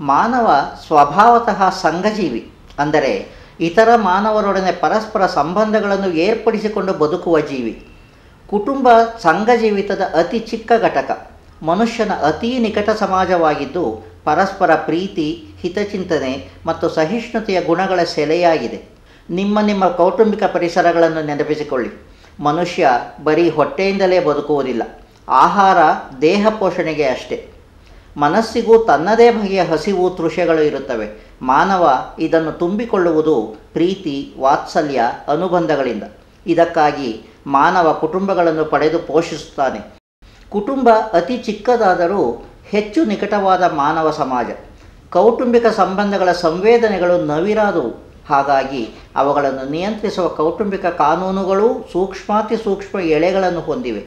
ಮಾನವ ಸ್ವಭಾವತಃ ಸಂಘಜೀವಿ ಅಂದರೆ ಇತರ ಮಾನವರೊಡನೆ ಪರಸ್ಪರ ಸಂಬಂಧಗಳನ್ನು ಏರ್ಪಡಿಸಿಕೊಂಡು ಬದುಕುವ ಜೀವಿ ಕುಟುಂಬ ಸಂಘ ಜೀವಿತದ ಅತಿ ಚಿಕ್ಕ ಘಟಕ ಮನುಷ್ಯನ ಅತೀ ನಿಕಟ ಸಮಾಜವಾಗಿದ್ದು ಪರಸ್ಪರ ಪ್ರೀತಿ ಹಿತಚಿಂತನೆ ಮತ್ತು ಸಹಿಷ್ಣುತೆಯ ಗುಣಗಳ ಸೆಲೆಯಾಗಿದೆ ನಿಮ್ಮ ನಿಮ್ಮ ಕೌಟುಂಬಿಕ ಪರಿಸರಗಳನ್ನು ನೆನಪಿಸಿಕೊಳ್ಳಿ ಮನುಷ್ಯ ಬರೀ ಹೊಟ್ಟೆಯಿಂದಲೇ ಬದುಕುವುದಿಲ್ಲ ಆಹಾರ ದೇಹ ಪೋಷಣೆಗೆ ಅಷ್ಟೇ ಮನಸ್ಸಿಗೂ ತನ್ನದೇ ಬಗೆಯ ಹಸಿವು ತೃಷೆಗಳು ಇರುತ್ತವೆ ಮಾನವ ಇದನ್ನು ತುಂಬಿಕೊಳ್ಳುವುದು ಪ್ರೀತಿ ವಾತ್ಸಲ್ಯ ಅನುಬಂಧಗಳಿಂದ ಇದಕ್ಕಾಗಿ ಮಾನವ ಕುಟುಂಬಗಳನ್ನು ಪಡೆದು ಪೋಷಿಸುತ್ತಾನೆ ಕುಟುಂಬ ಅತಿ ಚಿಕ್ಕದಾದರೂ ಹೆಚ್ಚು ನಿಕಟವಾದ ಮಾನವ ಸಮಾಜ ಕೌಟುಂಬಿಕ ಸಂಬಂಧಗಳ ಸಂವೇದನೆಗಳು ನವಿರಾದವು ಹಾಗಾಗಿ ಅವುಗಳನ್ನು ನಿಯಂತ್ರಿಸುವ ಕೌಟುಂಬಿಕ ಕಾನೂನುಗಳು ಸೂಕ್ಷ್ಮಾತಿ ಸೂಕ್ಷ್ಮ ಎಳೆಗಳನ್ನು ಹೊಂದಿವೆ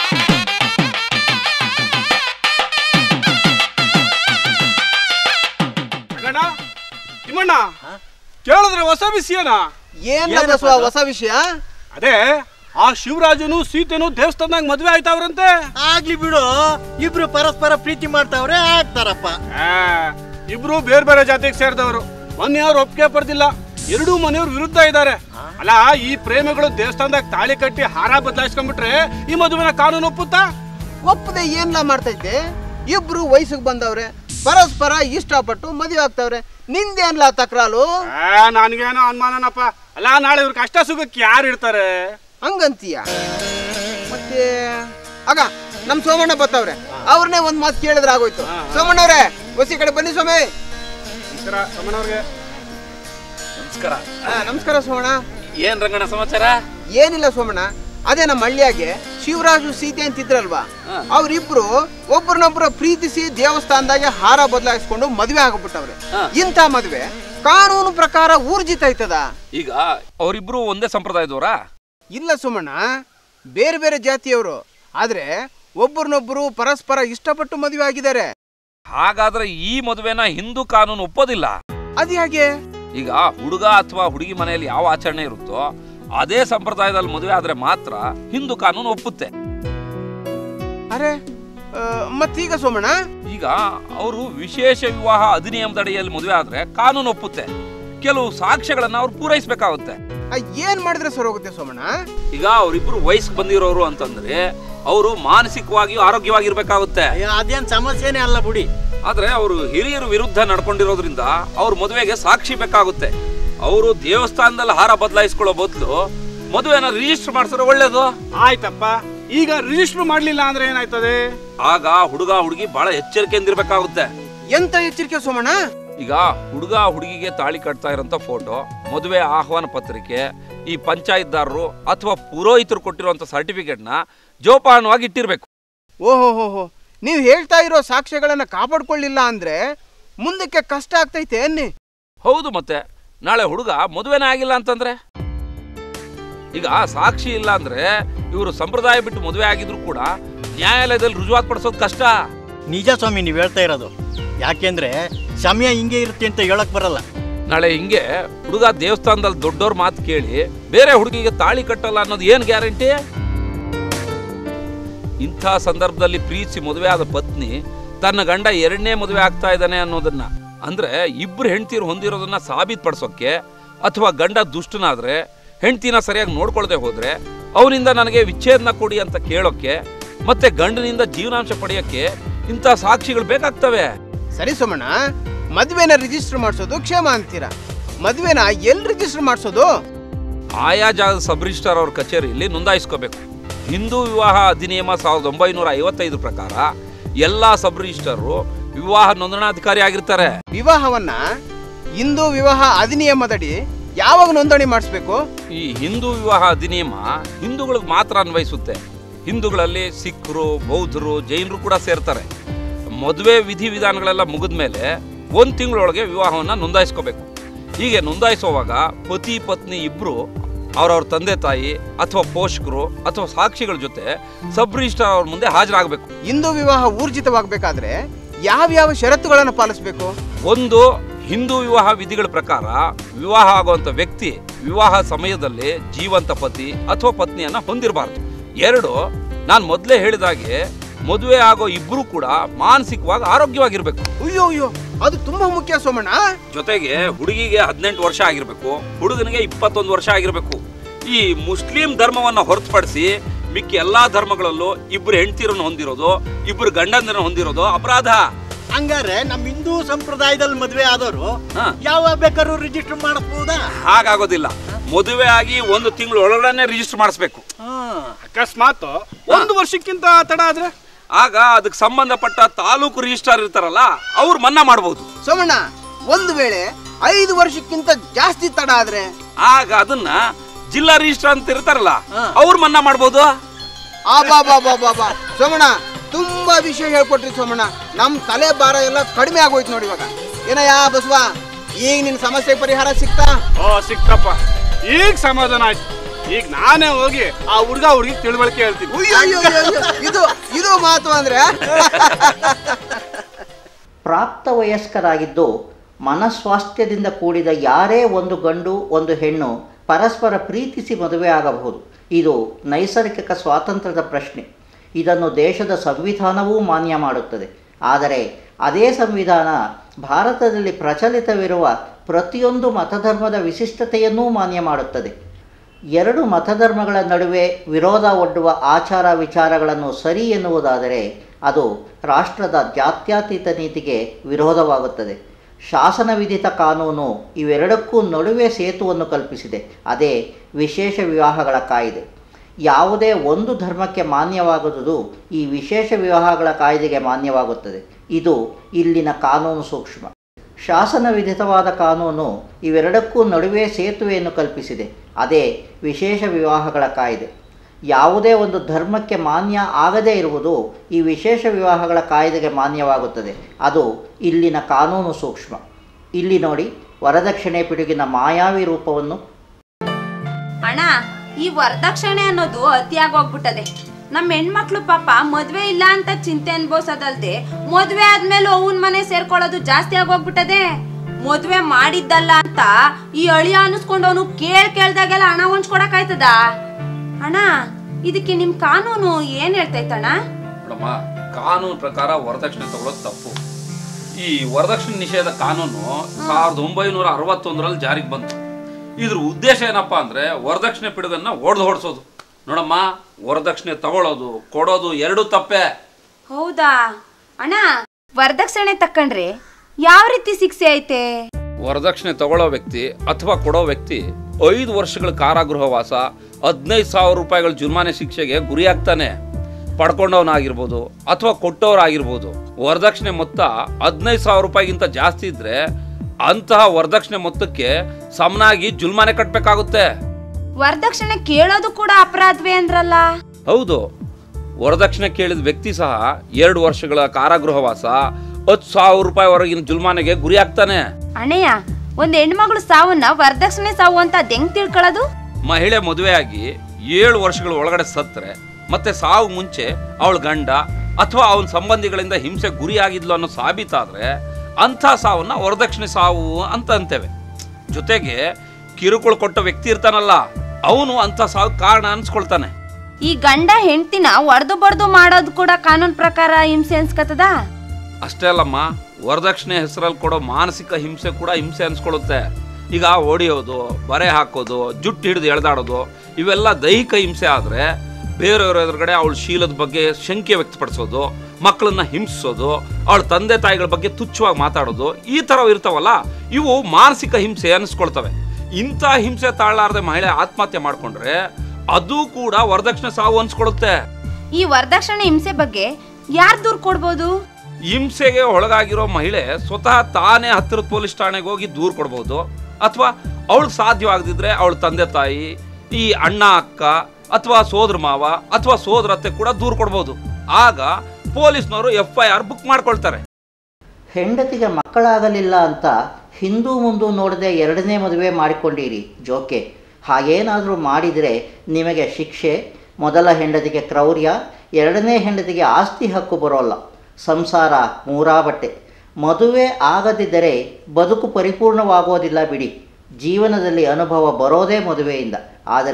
ಗಣ ತಿಮ್ಮಣ್ಣ ಕೇಳಿದ್ರೆ ಹೊಸ ವಿಷಯನ ಏನ್ ಬಸವ ಹೊಸ ವಿಷಯ ಅದೇ ಆ ಶಿವರಾಜನು ಸೀತೆನು ದೇವಸ್ಥಾನದಾಗ ಮದ್ವೆ ಆಯ್ತಾವ್ರಂತೆ ಆಗ್ಲಿ ಬಿಡು ಇಬ್ರು ಪರಸ್ಪರ ಪ್ರೀತಿ ಮಾಡ್ತಾವ್ರೆ ಆಗ್ತಾರಪ್ಪ ಆ, ಇಬ್ರು ಬೇರೆ ಬೇರೆ ಜಾತಿಗೆ ಸೇರಿದವರು ಮನೆಯವ್ರು ಒಪ್ಪಿಗೆ ಪಡೆದಿಲ್ಲ ಎರಡೂ ಮನೆಯವ್ರ ವಿರುದ್ಧ ಇದ್ದಾರೆ ಅಲ್ಲ ಈ ಪ್ರೇಮಿಗಳು ದೇವಸ್ಥಾನದಾಗ ತಾಳಿ ಕಟ್ಟಿ ಹಾರ ಬದಲಾಯಿಸ್ಕೊಂಡ್ಬಿಟ್ರೆ ಈ ಮದುವೆನ ಕಾನೂನು ಒಪ್ಪುತ್ತಾ ಒಪ್ಪದೆ ಏನ್ಲ ಮಾಡ್ತೈತೆ ಇಬ್ರು ವಯಸ್ಸಿಗೆ ಬಂದವ್ರೆ ಪರಸ್ಪರ ಇಷ್ಟಪಟ್ಟು ಮದುವೆ ಆಗ್ತಾವ್ರೆ ನಿಂದೇನ್ಲ ತಕ್ರಾಲು ಆ, ನನ್ಗೇನೋ ಅನುಮಾನನಪ್ಪ ಅಲ್ಲ ನಾಳೆ ಇವ್ರ ಕಷ್ಟ ಸುಖಕ್ಕೆ ಯಾರು ಇರ್ತಾರೆ ಹಂಗಂತೀಯ ಮತ್ತೆ ಆಗ ನಮ್ ಸೋಮಣ್ಣ ಬತ್ತವ್ರೆ ಅವ್ರನ್ನೇ ಒಂದ್ ಮಾತು ಕೇಳಿದ್ರೆ ಆಗೋಯ್ತು ಸೋಮಣ್ಣವ್ರೆ ಹೊಸಿ ಕಡೆ ಬನ್ನಿ ಸ್ವಾಮಿ ನಮಸ್ಕಾರ ರಮಣವ್ರಿಗೆ ನಮಸ್ಕಾರ ಆ, ನಮಸ್ಕಾರ ಸೋಮಣ್ಣ ಏನ್ ರಂಗಣ್ಣ ಸಮಾಚಾರ ಏನಿಲ್ಲ ಸೋಮಣ್ಣ ಅದೇ ನಮ್ಮ ಹಳ್ಳಿಯಾಗೆ ಶಿವರಾಜು ಸೀತೆ ಅಂತಿದ್ರಲ್ವಾ ಹಾ. ಅವ್ರಿಬ್ರು ಒಬ್ರನ್ನೊಬ್ರು ಪ್ರೀತಿಸಿ ದೇವಸ್ಥಾನದಾಗೆ ಹಾರ ಬದಲಾಯಿಸ್ಕೊಂಡು ಮದ್ವೆ ಆಗ್ಬಿಟ್ಟವ್ರೆ ಹಾ. ಇಂಥ ಮದ್ವೆ ಕಾನೂನು ಪ್ರಕಾರ ಊರ್ಜಿತ ಆಯ್ತದ ಈಗ ಅವರಿಬ್ರು ಒಂದೇ ಸಂಪ್ರದಾಯದವರಾ ಇಲ್ಲ ಸುಮಣ್ಣ ಬೇರೆ ಬೇರೆ ಜಾತಿಯವರು ಆದ್ರೆ ಒಬ್ರನ್ನೊಬ್ರು ಪರಸ್ಪರ ಇಷ್ಟಪಟ್ಟು ಮದುವೆ ಆಗಿದ್ದಾರೆ ಹಾಗಾದ್ರೆ ಈ ಮದುವೆನ ಹಿಂದೂ ಕಾನೂನು ಒಪ್ಪೋದಿಲ್ಲ ಅದ್ ಹೇಗೆ ಈಗ ಹುಡುಗ ಅಥವಾ ಹುಡುಗಿ ಮನೆಯಲ್ಲಿ ಯಾವ ಆಚರಣೆ ಇರುತ್ತೋ ಅದೇ ಸಂಪ್ರದಾಯದಲ್ಲಿ ಮದುವೆ ಆದ್ರೆ ಮಾತ್ರ ಹಿಂದೂ ಕಾನೂನು ಒಪ್ಪುತ್ತೆ ಅರೆ ಆ, ಮತ್ತೀಗ ಸೋಮಣ್ಣ ಈಗ ಅವರು ವಿಶೇಷ ವಿವಾಹ ಅಧಿನಿಯಮದಡಿಯಲ್ಲಿ ಮದುವೆ ಆದ್ರೆ ಕಾನೂನು ಒಪ್ಪುತ್ತೆ ಕೆಲವು ಸಾಕ್ಷ್ಯಗಳನ್ನ ಅವ್ರು ಪೂರೈಸಬೇಕಾಗುತ್ತೆ ಆ, ಏನ್ ಮಾಡಿದ್ರೆ ಸರ್ ಹೋಗುತ್ತೆ ಸೋಮಣ್ಣ ಈಗ ಅವರಿಬ್ರು ವಯಸ್ಸಿಗೆ ಬಂದಿರೋರು ಅಂತಂದ್ರೆ ಅವರು ಮಾನಸಿಕವಾಗಿಯೂ ಆರೋಗ್ಯವಾಗಿರ್ಬೇಕಾಗುತ್ತೆ ಅಯ್ಯೋ, ಅದೇನ್ ಸಮಸ್ಯೆನೇ ಅಲ್ಲ ಬಿಡಿ ಆದ್ರೆ ಅವರು ಹಿರಿಯರ ವಿರುದ್ಧ ನಡ್ಕೊಂಡಿರೋದ್ರಿಂದ ಅವ್ರ ಮದುವೆಗೆ ಸಾಕ್ಷಿ ಬೇಕಾಗುತ್ತೆ ಅವರು ದೇವಸ್ಥಾನದಲ್ಲಿ ಹಾರ ಬದಲಾಯಿಸ್ಕೊಳ್ಳೋ ಬದಲು ಮದುವೆನ ರಿಜಿಸ್ಟರ್ ಮಾಡಿಸಿದ್ರೆ ಒಳ್ಳೇದು ಆಯ್ತಪ್ಪ ಈಗ ರಿಜಿಸ್ಟರ್ ಮಾಡ್ಲಿಲ್ಲ ಅಂದ್ರೆ ಏನಾಯ್ತದೆ ಆಗ ಹುಡುಗ ಹುಡುಗಿ ಬಹಳ ಎಚ್ಚರಿಕೆಯಿಂದ ಇರ್ಬೇಕಾಗುತ್ತೆ ಎಂತ ಎಚ್ಚರಿಕೆ ಸೋಮಣ್ಣ ಈಗ ಹುಡುಗ ಹುಡುಗಿಗೆ ತಾಳಿ ಕಟ್ತಾ ಇರೋಂಥ ಫೋಟೋ ಮದುವೆ ಆಹ್ವಾನ ಪತ್ರಿಕೆ ಈ ಪಂಚಾಯತ್ದಾರರು ಅಥವಾ ಪುರೋಹಿತರು ಕೊಟ್ಟಿರುವಂಥ ಸರ್ಟಿಫಿಕೇಟ್ನ ಜೋಪಾನವಾಗಿ ಇಟ್ಟಿರ್ಬೇಕು ಓಹೋ ಹೋ ಹೋ ನೀವು ಹೇಳ್ತಾ ಇರೋ ಸಾಕ್ಷ್ಯಗಳನ್ನ ಕಾಪಾಡ್ಕೊಳ್ಳಿಲ್ಲ ಅಂದ್ರೆ ಮುಂದಕ್ಕೆ ಕಷ್ಟ ಆಗ್ತೈತೆ ಅನ್ನಿ ಹೌದು ಮತ್ತೆ ನಾಳೆ ಹುಡುಗ ಮದುವೆನೇ ಆಗಿಲ್ಲ ಅಂತಂದ್ರೆ ಈಗ ಸಾಕ್ಷಿ ಇಲ್ಲ ಅಂದ್ರೆ ಇವರು ಸಂಪ್ರದಾಯ ಬಿಟ್ಟು ಮದುವೆ ಆಗಿದ್ರು ಕೂಡ ನ್ಯಾಯಾಲಯದಲ್ಲಿ ರುಜುವಾತ್ ಪಡಿಸೋದು ಕಷ್ಟ ನಿಜ ಸ್ವಾಮಿ ನೀವು ಹೇಳ್ತಾ ಇರೋದು ಯಾಕೆಂದ್ರೆ ಸಮಯ ಹಿಂಗೆ ಇರುತ್ತೆ ಅಂತ ಹೇಳಕ್ ಬರಲ್ಲ ನಾಳೆ ಹಿಂಗೆ ಹುಡುಗ ದೇವಸ್ಥಾನದಲ್ಲಿ ದೊಡ್ಡವ್ರ ಮಾತು ಕೇಳಿ ಬೇರೆ ಹುಡುಗಿಗೆ ತಾಳಿ ಕಟ್ಟಲ್ಲ ಅನ್ನೋದು ಏನು ಗ್ಯಾರಂಟಿ ಇಂಥ ಸಂದರ್ಭದಲ್ಲಿ ಪ್ರೀತಿಸಿ ಮದುವೆ ಆದ ಪತ್ನಿ ತನ್ನ ಗಂಡ ಎರಡನೇ ಮದುವೆ ಆಗ್ತಾ ಇದ್ದಾನೆ ಅನ್ನೋದನ್ನ ಅಂದ್ರೆ ಇಬ್ರು ಹೆಂಡ್ತೀರು ಹೊಂದಿರೋದನ್ನ ಸಾಬೀತುಪಡಿಸೋಕೆ ಅಥವಾ ಗಂಡ ದುಷ್ಟನಾದ್ರೆ ಹೆಂಡ್ತಿನ ಸರಿಯಾಗಿ ನೋಡ್ಕೊಳ್ದೆ ಹೋದ್ರೆ ಅವನಿಂದ ನನಗೆ ವಿಚ್ಛೇದನ ಕೊಡಿ ಅಂತ ಕೇಳೋಕೆ ಮತ್ತೆ ಗಂಡನಿಂದ ಜೀವನಾಂಶ ಪಡೆಯೋಕೆ ಇಂಥ ಸಾಕ್ಷಿಗಳು ಬೇಕಾಗ್ತವೆ ಸರಿ ಸೋಮಣ್ಣ ಮದ್ವೆನ ರಿಜಿಸ್ಟರ್ ಮಾಡಿಸೋದು ಕ್ಷೇಮ ಅಂತೀರಾ ಮದ್ವೆನ ಎಲ್ಲಿ ರಿಜಿಸ್ಟರ್ ಮಾಡಿಸೋದು ಆಯಾ ಜಾಗದ ಸಬ್ ರಿಜಿಸ್ಟ್ರಾರ್ ಅವ್ರ ಕಚೇರಿಯಲ್ಲಿ ನೋಂದಾಯಿಸ್ಕೋಬೇಕು ಹಿಂದೂ ವಿವಾಹ ಅಧಿನಿಯಮ ಸಾವಿರದ ಒಂಬೈನೂರ ಐವತ್ತೈದು ಪ್ರಕಾರ ಎಲ್ಲ ಸಬ್ ರಿಜಿಸ್ಟ್ರಾರು ವಿವಾಹ ನೋಂದಣಾಧಿಕಾರಿ ಆಗಿರ್ತಾರೆ ವಿವಾಹವನ್ನ ಹಿಂದೂ ವಿವಾಹ ಅಧಿನಿಯಮದಡಿ ಯಾವಾಗ ನೋಂದಣಿ ಮಾಡಿಸ್ಬೇಕು ಈ ಹಿಂದೂ ವಿವಾಹ ಅಧಿನಿಯಮ ಹಿಂದೂಗಳಿಗೆ ಮಾತ್ರ ಅನ್ವಯಿಸುತ್ತೆ ಹಿಂದೂಗಳಲ್ಲಿ ಸಿಖ್ರು ಬೌದ್ಧರು ಜೈನರು ಕೂಡ ಸೇರ್ತಾರೆ ಮದುವೆ ವಿಧಿವಿಧಾನಗಳೆಲ್ಲ ಮುಗಿದ ಮೇಲೆ ಒಂದು ತಿಂಗಳೊಳಗೆ ವಿವಾಹವನ್ನು ನೋಂದಾಯಿಸ್ಕೋಬೇಕು ಹೀಗೆ ನೋಂದಾಯಿಸುವಾಗ ಪತಿ ಪತ್ನಿ ಇಬ್ಬರು ಅವ್ರವ್ರ ತಂದೆ ತಾಯಿ ಅಥವಾ ಪೋಷಕರು ಅಥವಾ ಸಾಕ್ಷಿಗಳ ಜೊತೆ ಸಬ್ ರಿಜಿಸ್ಟ್ರಾರ್ ಅವ್ರ ಮುಂದೆ ಹಾಜರಾಗಬೇಕು ಹಿಂದೂ ವಿವಾಹ ಊರ್ಜಿತವಾಗಬೇಕಾದ್ರೆ ಯಾವ್ಯಾವ ಷರತ್ತುಗಳನ್ನು ಪಾಲಿಸಬೇಕು ಒಂದು ಹಿಂದೂ ವಿವಾಹ ವಿಧಿಗಳ ಪ್ರಕಾರ ವಿವಾಹ ಆಗುವಂತ ವ್ಯಕ್ತಿ ವಿವಾಹ ಸಮಯದಲ್ಲಿ ಜೀವಂತ ಪತಿ ಅಥವಾ ಪತ್ನಿಯನ್ನ ಹೊಂದಿರಬಾರ್ದು ಎರಡು ನಾನು ಮೊದಲೇ ಹೇಳಿದಾಗೆ ಮದುವೆ ಆಗೋ ಇಬ್ರು ಕೂಡ ಮಾನಸಿಕವಾಗಿ ಆರೋಗ್ಯವಾಗಿರ್ಬೇಕು ಅಯ್ಯೋ ಅಯ್ಯೋ ಅದು ತುಂಬಾ ಮುಖ್ಯ ಸೋಮಣ್ಣ ಜೊತೆಗೆ ಹುಡುಗಿಗೆ ಹದಿನೆಂಟು ವರ್ಷ ಆಗಿರ್ಬೇಕು ಹುಡುಗನಿಗೆ ಇಪ್ಪತ್ತೊಂದು ವರ್ಷ ಆಗಿರ್ಬೇಕು ಈ ಮುಸ್ಲಿಂ ಧರ್ಮವನ್ನ ಹೊರತುಪಡಿಸಿ ಮಿಕ್ಕ ಎಲ್ಲಾ ಧರ್ಮಗಳಲ್ಲೂ ಇಬ್ರು ಹೆಂಡತಿರನ್ನು ಹೊಂದಿರೋದು ಇಬ್ರು ಗಂಡಂದಿರನ್ನು ಹೊಂದಿರೋದು ಅಪರಾಧ ಹಂಗಾರೆ ನಮ್ಮ ಹಿಂದೂ ಸಂಪ್ರದಾಯದಲ್ಲಿ ಮದುವೆ ಆದವರು ಹಾ. ಯಾವ ಬೇಕಾದ್ರೂ ರಿಜಿಸ್ಟರ್ ಮಾಡಬಹುದಾ ಹಾಗಾಗೋದಿಲ್ಲ ಮದುವೆ ಆಗಿ ಒಂದು ತಿಂಗಳು ಒಳಗಡೆ ರಿಜಿಸ್ಟರ್ ಮಾಡಿಸ್ಬೇಕು ಅಕಸ್ಮಾತ್ ಒಂದು ವರ್ಷಕ್ಕಿಂತ ತಡ ಆದ್ರೆ ಆಗ ಅದಕ್ಕೆ ಸಂಬಂಧಪಟ್ಟ ತಾಲೂಕು ರಿಜಿಸ್ಟ್ರಾರ್ ಇರ್ತಾರಲ್ಲ ಅವ್ರು ಮನ್ನಾ ಮಾಡಬಹುದು ಸೋಮಣ್ಣ ಒಂದು ವೇಳೆ ಐದು ವರ್ಷಕ್ಕಿಂತ ಜಾಸ್ತಿ ತಡ ಆದ್ರೆ ಆಗ ಅದನ್ನ ಜಿಲ್ಲಾ ರಿಜಿಸ್ಟ್ರಾರ್ ಅಂತ ಇರ್ತಾರಲ್ಲ ಅವ್ರು ಮನ್ನಾ ಮಾಡಬಹುದು ಆ ಬಾ ಬಾ ಬಾ ಬಾ ಬಾ ಸೋಮಣ್ಣ ತುಂಬಾ ವಿಷಯ ಹೇಳ್ಕೊಟ್ರಿ ಸೋಮಣ್ಣ ನಮ್ ತಲೆ ಭಾರ ಎಲ್ಲ ಕಡಿಮೆ ಆಗೋಯ್ತು ನೋಡಿ ಇವಾಗ ಏನಯ್ಯ ಬಸವ ಈಗ ನಿನ್ ಸಮಸ್ಯೆ ಪರಿಹಾರ ಸಿಕ್ತಾ ಓ ಸಿಕ್ತಪ್ಪ ಈಗ ಸಮಾಧಾನ ಆಯ್ತು ಈಗ ನಾನೇ ಹೋಗಿ ಆ ಹುಡ್ಗ ಹುಡುಗಿ ತಿಳುವಳಿಕೆ ಹೇಳ್ತೀನಿ ಅಯ್ಯೋ, ಅಯ್ಯೋ, ಅಯ್ಯೋ, ಅಯ್ಯೋ. ಇದು ಇದು ಮಾತು ಅಂದ್ರೆ ಪ್ರಾಪ್ತ ವಯಸ್ಕರಾಗಿದ್ದು ಮನಸ್ವಾಸ್ಥ್ಯದಿಂದ ಕೂಡಿದ ಯಾರೇ ಒಂದು ಗಂಡು ಒಂದು ಹೆಣ್ಣು ಪರಸ್ಪರ ಪ್ರೀತಿಸಿ ಮದುವೆ ಆಗಬಹುದು ಇದು ನೈಸರ್ಗಿಕ ಸ್ವಾತಂತ್ರ್ಯದ ಪ್ರಶ್ನೆ ಇದನ್ನು ದೇಶದ ಸಂವಿಧಾನವೂ ಮಾನ್ಯ ಮಾಡುತ್ತದೆ ಆದರೆ ಅದೇ ಸಂವಿಧಾನ ಭಾರತದಲ್ಲಿ ಪ್ರಚಲಿತವಿರುವ ಪ್ರತಿಯೊಂದು ಮತಧರ್ಮದ ವಿಶಿಷ್ಟತೆಯನ್ನೂ ಮಾನ್ಯ ಮಾಡುತ್ತದೆ ಎರಡು ಮತಧರ್ಮಗಳ ನಡುವೆ ವಿರೋಧ ಒಡ್ಡುವ ಆಚಾರ ವಿಚಾರಗಳನ್ನು ಸರಿ ಎನ್ನುವುದಾದರೆ ಅದು ರಾಷ್ಟ್ರದ ಜಾತ್ಯತೀತ ನೀತಿಗೆ ವಿರೋಧವಾಗುತ್ತದೆ ಶಾಸನ ವಿಧಿತ ಕಾನೂನು ಇವೆರಡಕ್ಕೂ ನಡುವೆ ಸೇತುವನ್ನು ಕಲ್ಪಿಸಿದೆ ಅದೇ ವಿಶೇಷ ವಿವಾಹಗಳ ಕಾಯ್ದೆ ಯಾವುದೇ ಒಂದು ಧರ್ಮಕ್ಕೆ ಮಾನ್ಯವಾಗುವುದು ಈ ವಿಶೇಷ ವಿವಾಹಗಳ ಕಾಯ್ದೆಗೆ ಮಾನ್ಯವಾಗುತ್ತದೆ ಇದು ಇಲ್ಲಿನ ಕಾನೂನು ಸೂಕ್ಷ್ಮ ಶಾಸನ ವಿಧಿತವಾದ ಕಾನೂನು ಇವೆರಡಕ್ಕೂ ನಡುವೆ ಸೇತುವೆಯನ್ನು ಕಲ್ಪಿಸಿದೆ ಅದೇ ವಿಶೇಷ ವಿವಾಹಗಳ ಕಾಯ್ದೆ ಯಾವುದೇ ಒಂದು ಧರ್ಮಕ್ಕೆ ಮಾನ್ಯ ಆಗದೇ ಇರುವುದು ಈ ವಿಶೇಷ ವಿವಾಹಗಳ ಕಾಯ್ದೆಗೆ ಮಾನ್ಯವಾಗುತ್ತದೆ ಅದು ಇಲ್ಲಿನ ಕಾನೂನು ಸೂಕ್ಷ್ಮ ಇಲ್ಲಿ ನೋಡಿ ವರದಕ್ಷಿಣೆ ಪಿಡುಗಿನ ಮಾಯಾವಿ ರೂಪವನ್ನು ಅಣ್ಣ ಈ ವರದಕ್ಷಿಣೆ ಅನ್ನೋದು ಅತಿಯಾಗಿ ಹೋಗ್ಬಿಟ್ಟದೆ ನಮ್ಮ ಹೆಣ್ಮಕ್ಳು ಪಾಪ ಮದ್ವೆ ಇಲ್ಲ ಅಂತ ಚಿಂತೆ ಅನ್ಭವಿಸೋದಲ್ದೆ ಮದ್ವೆ ಆದ್ಮೇಲೆ ಅವನ್ ಮನೆ ಸೇರ್ಕೊಳ್ಳೋದು ಜಾಸ್ತಿ ಆಗೋಗ್ಬಿಟ್ಟದೆ ಮದ್ವೆ ಮಾಡಿದ್ದಲ್ಲ ಅಂತ ಈ ಅಳಿಯ ಅನಿಸ್ಕೊಂಡವನು ಕೇಳ್ ಕೇಳ್ದಾಗೆಲ್ಲ ಹಣ ಹೊಂಚ್ಕೊಡಕ್ ಆಯ್ತದ ಅಣ್ಣ ಇದಕ್ಕೆ ನಿಮ್ ಕಾನೂನು ಏನ್ ಹೇಳ್ತೈತಣ್ಣ ನೋಡಮ್ಮ ಕಾನೂನು ಪ್ರಕಾರ ವರದಕ್ಷಿಣೆ ತಗೊಳ್ಳೋದು ತಪ್ಪು ಈ ವರದಕ್ಷಿಣೆ ನಿಷೇಧ ಕಾನೂನು ಸಾವಿರದ ಒಂಬೈನೂರ ಅರವತ್ತೊಂದರಲ್ಲಿ ಜಾರಿಗೆ ಬಂತು ಇದ್ರ ಉದ್ದೇಶ ಏನಪ್ಪಾ ಅಂದ್ರೆ ವರದಕ್ಷಿಣೆ ಪಿಡುಗನ್ನ ಒಡೆದು ಹೊಡ್ಸೋದು ನೋಡಮ್ಮ ವರದಕ್ಷಿಣೆ ತಗೊಳ್ಳೋದು ಕೊಡೋದು ಎರಡೂ ತಪ್ಪೇ ಹೌದಾ ಅಣ್ಣ ವರದಕ್ಷಿಣೆ ತಕ್ಕಂಡ್ರೆ ಯಾವ ರೀತಿ ಶಿಕ್ಷೆ ಐತೆ ವರದಕ್ಷಿಣೆ ತಗೊಳ್ಳೋ ವ್ಯಕ್ತಿ ಅಥವಾ ಕೊಡೋ ವ್ಯಕ್ತಿ ಐದು ವರ್ಷಗಳ ಕಾರಾಗೃಹವಾಸ ಹದಿನೈದು ಸಾವಿರ ರೂಪಾಯಿಗಳ ಜುರ್ಮಾನೆ ಶಿಕ್ಷೆಗೆ ಗುರಿಯಾಗ್ತಾನೆ ಪಡ್ಕೊಂಡವನಾಗಿರ್ಬೋದು ಅಥವಾ ಕೊಟ್ಟವರಾಗಿರ್ಬೋದು ವರದಕ್ಷಿಣೆ ಮೊತ್ತ ಹದಿನೈದು ಸಾವಿರ ರೂಪಾಯಿಗಿಂತ ಜಾಸ್ತಿ ಇದ್ರೆ ಅಂತಹ ವರದಕ್ಷಿಣೆ ಮೊತ್ತಕ್ಕೆ ಸಮನಾಗಿ ಜುಲ್ಮಾನೆ ಕಟ್ಟಬೇಕಾಗುತ್ತೆ ವರದಕ್ಷಿಣೆ ಕೇಳೋದು ಕೂಡ ಅಪರಾಧವೇ ಅಂದ್ರಲ್ಲ ಹೌದು ವರದಕ್ಷಿಣೆ ಕೇಳಿದ ವ್ಯಕ್ತಿ ಸಹ ಎರಡು ವರ್ಷಗಳ ಕಾರಾಗೃಹವಾಸ ಹತ್ತು ಸಾವಿರ ರೂಪಾಯಿವರೆಗಿನ ಜುಲ್ಮಾನೆಗೆ ಗುರಿಯಾಗ್ತಾನೆ ಅಣ್ಣಯ್ಯ ಒಂದ್ ಹೆಣ್ಮಗಳು ಸಾವನ್ನ ವರದಕ್ಷಿಣೆ ಸಾವು ಅಂತ ಅದ್ ಹೆಂಗ್ ತಿಳ್ಕೊಳ್ಳೋದು ಮಹಿಳೆ ಮದುವೆಯಾಗಿ ಏಳು ವರ್ಷಗಳ ಒಳಗಡೆ ಸತ್ರೆ ಮತ್ತೆ ಸಾವು ಮುಂಚೆ ಅವಳ ಗಂಡ ಅಥವಾ ಅವನ ಸಂಬಂಧಿಗಳಿಂದ ಹಿಂಸೆ ಗುರಿಯಾಗಿದ್ಲು ಅನ್ನೋ ಸಾಬೀತಾದ್ರೆ ಅಂಥ ಸಾವನ್ನ ವರದಕ್ಷಿಣೆ ಸಾವು ಅಂತ ಅಂತೇವೆ ಜೊತೆಗೆ ಕಿರುಕುಳ ಕೊಟ್ಟ ವ್ಯಕ್ತಿ ಇರ್ತಾನಲ್ಲ ಅವನು ಅಂಥ ಸಾವು ಕಾರಣ ಅನ್ಸ್ಕೊಳ್ತಾನೆ ಈ ಗಂಡ ಹೆಂಡ್ತಿನ ಒಡ್ದು ಬಡ್ದು ಮಾಡೋದು ಕೂಡ ಕಾನೂನ್ ಪ್ರಕಾರ ಹಿಂಸೆ ಅನ್ಸ್ಕತದ ಅಷ್ಟೇ ಅಲ್ಲಮ್ಮ ವರದಕ್ಷಿಣೆ ಹೆಸರಲ್ಲಿ ಕೊಡೋ ಮಾನಸಿಕ ಹಿಂಸೆ ಕೂಡ ಹಿಂಸೆ ಅನ್ಸ್ಕೊಳ್ಳುತ್ತೆ ಈಗ ಹೊಡಿಯೋದು ಬರೆ ಹಾಕೋದು ಜುಟ್ಟು ಹಿಡಿದು ಎಳೆದಾಡೋದು ಇವೆಲ್ಲ ದೈಹಿಕ ಹಿಂಸೆ ಆದರೆ ಬೇರೆಯವ್ರ ಎದುರುಗಡೆ ಅವಳ ಶೀಲದ ಬಗ್ಗೆ ಶಂಕೆ ವ್ಯಕ್ತಪಡಿಸೋದು ಮಕ್ಕಳನ್ನ ಹಿಂಸಿಸೋದು ಅವಳ ತಂದೆ ತಾಯಿಗಳ ಬಗ್ಗೆ ತುಚ್ಛವಾಗಿ ಮಾತಾಡೋದು ಈ ಥರ ಇರ್ತಾವಲ್ಲ ಇವು ಮಾನಸಿಕ ಹಿಂಸೆ ಅನಿಸ್ಕೊಳ್ತವೆ ಇಂಥ ಹಿಂಸೆ ತಾಳಲಾರದೆ ಮಹಿಳೆ ಆತ್ಮಹತ್ಯೆ ಮಾಡ್ಕೊಂಡ್ರೆ ಅದು ಕೂಡ ವರದಕ್ಷಿಣೆ ಸಾವು ಅನ್ಸ್ಕೊಳ್ಳುತ್ತೆ ಈ ವರದಕ್ಷಿಣೆ ಹಿಂಸೆ ಬಗ್ಗೆ ಯಾರ್ ದೂರ್ ಕೊಡ್ಬೋದು ಹಿಂಸೆಗೆ ಒಳಗಾಗಿರೋ ಮಹಿಳೆ ಸ್ವತಃ ತಾನೇ ಹತ್ತಿರದ ಪೊಲೀಸ್ ಠಾಣೆಗೆ ಹೋಗಿ ದೂರು ಕೊಡ್ಬೋದು ಅಥವಾ ಅವಳಿಗೆ ಸಾಧ್ಯವಾಗದಿದ್ರೆ ಅವಳ ತಂದೆ ತಾಯಿ ಈ ಅಣ್ಣ ಅಕ್ಕ ಅಥವಾ ಸೋದರ ಮಾವ ಅಥವಾ ಸೋದರತ್ತೆ ಕೂಡ ದೂರು ಕೊಡ್ಬೋದು ಆಗ ಪೊಲೀಸ್ನವರು ಎಫ್ ಐ ಆರ್ ಬುಕ್ ಮಾಡ್ಕೊಳ್ತಾರೆ ಹೆಂಡತಿಗೆ ಮಕ್ಕಳಾಗಲಿಲ್ಲ ಅಂತ ಹಿಂದೂ ಮುಂದು ನೋಡದೆ ಎರಡನೇ ಮದುವೆ ಮಾಡಿಕೊಂಡಿರಿ ಜೋಕೆ ಹಾಗೇನಾದರೂ ಮಾಡಿದರೆ ನಿಮಗೆ ಶಿಕ್ಷೆ ಮೊದಲ ಹೆಂಡತಿಗೆ ಕ್ರೌರ್ಯ ಎರಡನೇ ಹೆಂಡತಿಗೆ ಆಸ್ತಿ ಹಕ್ಕು ಬರೋಲ್ಲ ಸಂಸಾರ ಮೂರಾ ಬಟ್ಟೆ ಮದುವೆ ಆಗದಿದ್ದರೆ ಬದುಕು ಪರಿಪೂರ್ಣವಾಗೋದಿಲ್ಲ ಬಿಡಿ ಜೀವನದಲ್ಲಿ ಅನುಭವ ಬರೋದೇ ಮದುವೆಯಿಂದ ಆದರೆ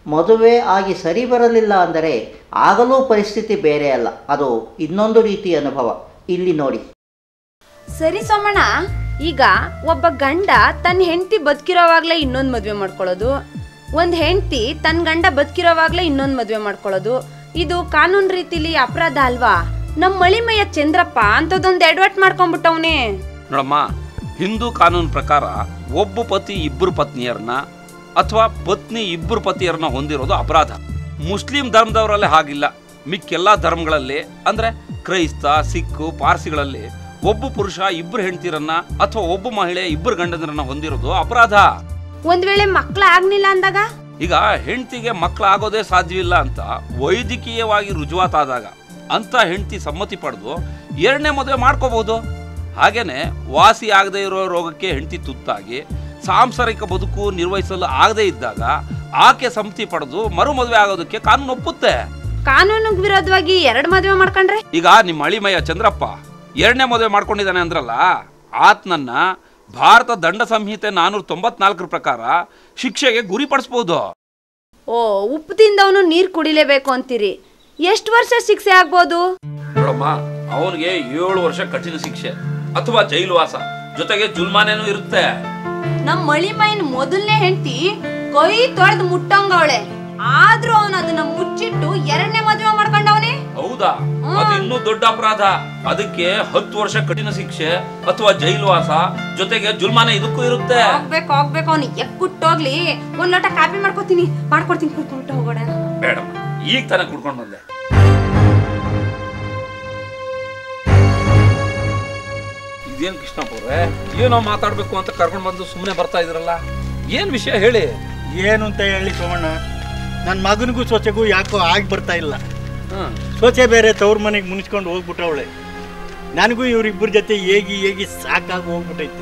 ಮದುವೆ ಆಗಿ ಸರಿ ಬರಲಿಲ್ಲ ಅಂದರೆ ಆಗಲೂ ಪರಿಸ್ಥಿತಿ ಬೇರೆ ಅಲ್ಲ ಅದು ಇನ್ನೊಂದು ರೀತಿಯ ಅನುಭವ ಇಲ್ಲಿ ನೋಡಿ ಸರಿ ಸೋಮಣ್ಣ ಈಗ ಒಬ್ಬ ಗಂಡ ತನ್ನ ಹೆಂಡತಿ ಬದುಕಿರೋವಾಗ್ಲೇ ಇನ್ನೊಂದು ಮದುವೆ ಮಾಡ್ಕೊಳ್ಳೋದು ಒಂದು ಹೆಂಡತಿ ತನ್ನ ಗಂಡ ಬದುಕಿರೋವಾಗ್ಲೇ ಇನ್ನೊಂದು ಮದುವೆ ಮಾಡ್ಕೊಳ್ಳೋದು ಇದು ಕಾನೂನು ರೀತಿಲಿ ಅಪರಾಧ ಅಲ್ವಾ ನಮ್ಮ ಮಳಿಮಯ್ಯ ಚಂದ್ರಪ್ಪ ಅಂಥದ್ದೊಂದು ಎಡವಟ್ ಮಾಡ್ಕೊಂಡ್ಬಿಟ್ಟವನೇ ನೋಡಮ್ಮ ಹಿಂದೂ ಕಾನೂನು ಪ್ರಕಾರ ಒಬ್ಬ ಪತಿ ಇಬ್ಬರು ಪತ್ನಿಯರನ್ನ ಅಥವಾ ಪತ್ನಿ ಇಬ್ಬರು ಪತಿಯರನ್ನ ಹೊಂದಿರೋದು ಅಪರಾಧ ಮುಸ್ಲಿಂ ಧರ್ಮದವರಲ್ಲೇ ಹಾಗಿಲ್ಲ ಮಿಕ್ಕೆಲ್ಲ ಧರ್ಮಗಳಲ್ಲಿ ಅಂದ್ರೆ ಕ್ರೈಸ್ತ ಸಿಖ್ ಪಾರ್ಸಿಗಳಲ್ಲಿ ಒಬ್ಬ ಪುರುಷ ಇಬ್ಬರು ಹೆಂಡತಿರನ್ನ ಅಥವಾ ಒಬ್ಬ ಮಹಿಳೆ ಇಬ್ಬರು ಗಂಡಂದಿರನ್ನ ಹೊಂದಿರೋದು ಅಪರಾಧ ಒಂದ್ ವೇಳೆ ಮಕ್ಳು ಆಗ್ಲಿಲ್ಲ ಅಂದಾಗ ಈಗ ಹೆಂಡತಿಗೆ ಮಕ್ಕಳಾಗೋದೇ ಸಾಧ್ಯವಿಲ್ಲ ಅಂತ ವೈದ್ಯಕೀಯವಾಗಿ ರುಜುವಾತಾದಾಗ ಅಂತ ಹೆಂಡತಿ ಸಮ್ಮತಿ ಪಡೆದು ಎರಡನೇ ಮದುವೆ ಮಾಡ್ಕೋಬಹುದು ಹಾಗೇನೆ ವಾಸಿ ಆಗದೇ ಇರೋ ರೋಗಕ್ಕೆ ಹೆಂಡತಿ ತುತ್ತಾಗಿ ಸಾಂಸಾರಿಕ ಬದುಕು ನಿರ್ವಹಿಸಲು ಆಗದೇ ಇದ್ದಾಗ ಆಕೆ ಸಮ್ಮತಿ ಪಡೆದು ಮರು ಮದುವೆ ಆಗೋದಕ್ಕೆ ಕಾನೂನು ಒಪ್ಪುತ್ತೆ ಕಾನೂನಿಗೆ ವಿರೋಧವಾಗಿ ಎರಡು ಮದುವೆ ಮಾಡ್ಕೊಂಡ್ರೆ ಈಗ ನಿಮ್ಮ ಅಳಿಮಯ್ಯ ಚಂದ್ರಪ್ಪ ಎರಡನೇ ಮದುವೆ ಮಾಡ್ಕೊಂಡಿದ್ದಾನೆ ಅಂದ್ರಲ್ಲ ಆತನನ್ನ ಭಾರತ ದಂಡ ಸಂಹಿತೆ ನಾನೂರ ತೊಂಬತ್ನಾಲ್ಕರ ಪ್ರಕಾರ ಶಿಕ್ಷೆಗೆ ಗುರಿಪಡಿಸ್ಬೋದು ಓ ಉಪ್ಪು ತಿಂದವನು ನೀರು ಕುಡಿಲೇಬೇಕು ಅಂತೀರಿ ಎಷ್ಟು ವರ್ಷ ಶಿಕ್ಷೆ ಆಗ್ಬೋದು ನೋಡಮ್ಮ ಅವನಿಗೆ ಏಳು ವರ್ಷ ಕಠಿಣ ಶಿಕ್ಷೆ ಅಥವಾ ಜೈಲುವಾಸ ಜೊತೆಗೆ ಜುಲ್ಮಾನೇನೂ ಇರುತ್ತೆ ನಮ್ ಮಳಿಮೈನ್ ಮೊದಲನೇ ಹೆಂಡತಿ ಕೈ ತೊಳೆದು ಮುಟ್ಟಂಗವಳೆ ಆದ್ರೂ ಅವನು ಅದನ್ನ ಮುಚ್ಚಿಟ್ಟು ಎರಡನೇ ಮದುವೆ ಮಾಡ್ಕೊಂಡವನೇ ಹೌದಾ ಅದು ಇನ್ನೂ ದೊಡ್ಡ ಅಪರಾಧ ಅದಕ್ಕೆ ಹತ್ತು ವರ್ಷ ಕಠಿಣ ಶಿಕ್ಷೆ ಅಥವಾ ಜೈಲುವಾಸ ಜೊತೆಗೆ ಜುಲ್ಮಾನೆ ಇದಕ್ಕೂ ಇರುತ್ತೆ ಹೋಗ್ಬೇಕು ಹೋಗ್ಬೇಕು ಅವ್ನು ಎಕ್ಕುಟ್ಟೋಗ್ಲಿ ಒಂದ್ ಲೋಟ ಕಾಫಿ ಮಾಡ್ಕೊತೀನಿ ಮಾಡ್ಕೊಡ್ತೀನಿ ಕುಡ್ಕೊಂಡು ಹೋಗೋಣ ಬೇಡಮ್ಮ ಈಗ ತಾನೇ ಕುಡ್ಕೊಂಡು ಬಂದೆ ಇದೇನ್ ಕೃಷ್ಣಪ್ಪ ಅವ್ರೆ ಏನೋ ಮಾತಾಡ್ಬೇಕು ಅಂತ ಕರ್ಕೊಂಡು ಬಂದು ಸುಮ್ಮನೆ ಬರ್ತಾ ಇದ್ರಲ್ಲ ಏನ್ ವಿಷಯ ಹೇಳಿ ಏನು ಅಂತ ಹೇಳಿ ಸೋಮಣ್ಣ ನನ್ನ ಮಗನಿಗೂ ಸೊಸೆಗೂ ಯಾಕೋ ಆಗಿ ಬರ್ತಾ ಇಲ್ಲ ಹ್ಮ್ ಸೊಸೆ ಬೇರೆ ತವ್ರ ಮನೆಗೆ ಮುನಿಸ್ಕೊಂಡು ಹೋಗ್ಬಿಟ್ಟವಳೆ ನನಗೂ ಇವರಿಬ್ಬರ ಜೊತೆ ಹೇಗಿ ಹೇಗಿ ಸಾಕಾಗಿ ಹೋಗ್ಬಿಟ್ಟೈತೆ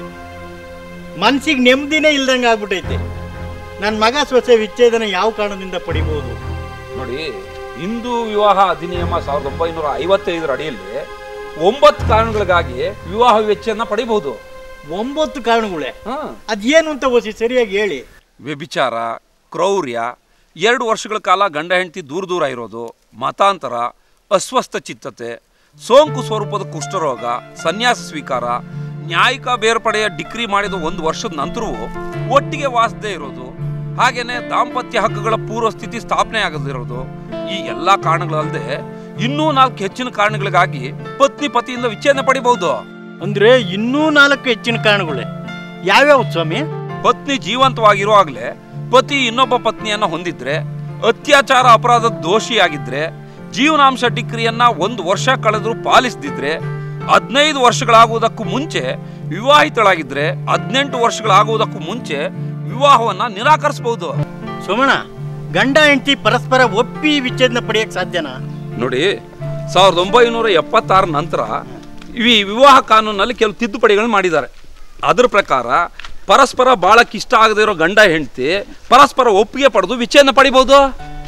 ಮನ್ಸಿಗೆ ನೆಮ್ಮದಿನೇ ಇಲ್ದಂಗೆ ಆಗ್ಬಿಟ್ಟೈತೆ ನನ್ನ ಮಗ ಸೊಸೆ ವಿಚ್ಛೇದನ ಯಾವ ಕಾರಣದಿಂದ ಪಡಿಬೋದು ನೋಡಿ ಹಿಂದೂ ವಿವಾಹ ಅಧಿನಿಯಮ ಸಾವಿರದ ಒಂಬೈನೂರ ಐವತ್ತೈದರ ಅಡಿಯಲ್ಲಿ ಒಂಬತ್ತು ಕಾರಣಗಳಿಗಾಗಿ ವಿವಾಹ ವೆಚ್ಚನ ಪಡಿಬಹುದು ಒಂಬತ್ತು ಕಾರಣಗಳೇ ಹಾ ಅದೇನು ಅಂತ ಓಸಿ ಸರಿಯಾಗಿ ಹೇಳಿ ವ್ಯಭಿಚಾರ ಕ್ರೌರ್ಯ ಎರಡು ವರ್ಷಗಳ ಕಾಲ ಗಂಡ ಹೆಂಡತಿ ದೂರ ದೂರ ಇರೋದು ಮತಾಂತರ ಅಸ್ವಸ್ಥ ಚಿತ್ತತೆ ಸೋಂಕು ಸ್ವರೂಪದ ಕುಷ್ಠರೋಗ ಸನ್ಯಾಸ ಸ್ವೀಕಾರ ನ್ಯಾಯಿಕ ಬೇರ್ಪಡೆಯ ಡಿಗ್ರಿ ಮಾಡಿದ ಒಂದು ವರ್ಷದ ನಂತರವೂ ಒಟ್ಟಿಗೆ ವಾಸದೇ ಇರೋದು ಹಾಗೇನೆ ದಾಂಪತ್ಯ ಹಕ್ಕುಗಳ ಪೂರ್ವ ಸ್ಥಿತಿ ಸ್ಥಾಪನೆ ಆಗದಿರೋದು ಈ ಎಲ್ಲಾ ಕಾರಣಗಳಲ್ಲದೆ ಇನ್ನೂ ನಾಲ್ಕು ಹೆಚ್ಚಿನ ಕಾರಣಗಳಿಗಾಗಿ ಪತ್ನಿ ಪತಿಯಿಂದ ವಿಚ್ಛೇದನ ಪಡಿಬಹುದು ಅಂದ್ರೆ ಇನ್ನೂ ನಾಲ್ಕು ಹೆಚ್ಚಿನ ಕಾರಣಗಳೇ ಯಾವ್ಯಾವ ಸ್ವಾಮಿ ಪತ್ನಿ ಜೀವಂತವಾಗಿರುವಾಗಲೇ ಪತಿ ಇನ್ನೊಬ್ಬ ಪತ್ನಿಯನ್ನ ಹೊಂದಿದ್ರೆ ಅತ್ಯಾಚಾರ ಅಪರಾಧದ ದೋಷಿಯಾಗಿದ್ರೆ ಜೀವನಾಂಶ ಡಿಗ್ರಿಯನ್ನ ಒಂದು ವರ್ಷ ಕಳೆದ್ರು ಪಾಲಿಸದಿದ್ರೆ ಹದಿನೈದು ವರ್ಷಗಳಾಗುವುದಕ್ಕೂ ಮುಂಚೆ ವಿವಾಹಿತಳಾಗಿದ್ರೆ ಹದಿನೆಂಟು ವರ್ಷಗಳಾಗುವುದಕ್ಕೂ ಮುಂಚೆ ವಿವಾಹವನ್ನ ನಿರಾಕರಿಸಬಹುದು ಸೋಮಣ್ಣ ಗಂಡ ಹೆಂಡತಿ ಪರಸ್ಪರ ಒಪ್ಪಿ ವಿಚ್ಛೇದನ ಪಡೆಯಕ್ ಸಾಧ್ಯನಾ ನೋಡಿ ಸಾವಿರದ ಒಂಬೈನೂರ ಎಪ್ಪತ್ತಾರ ನಂತರ ಈ ವಿವಾಹ ಕಾನೂನಲ್ಲಿ ಕೆಲವು ತಿದ್ದುಪಡಿಗಳನ್ನು ಮಾಡಿದ್ದಾರೆ ಅದರ ಪ್ರಕಾರ ಪರಸ್ಪರ ಬಾಳಕ್ಕೆ ಇಷ್ಟ ಆಗದೇ ಇರೋ ಗಂಡ ಹೆಂಡತಿ ಪರಸ್ಪರ ಒಪ್ಪಿಗೆ ಪಡೆದು ವಿಚ್ಛೇದನ ಪಡಿಬಹುದು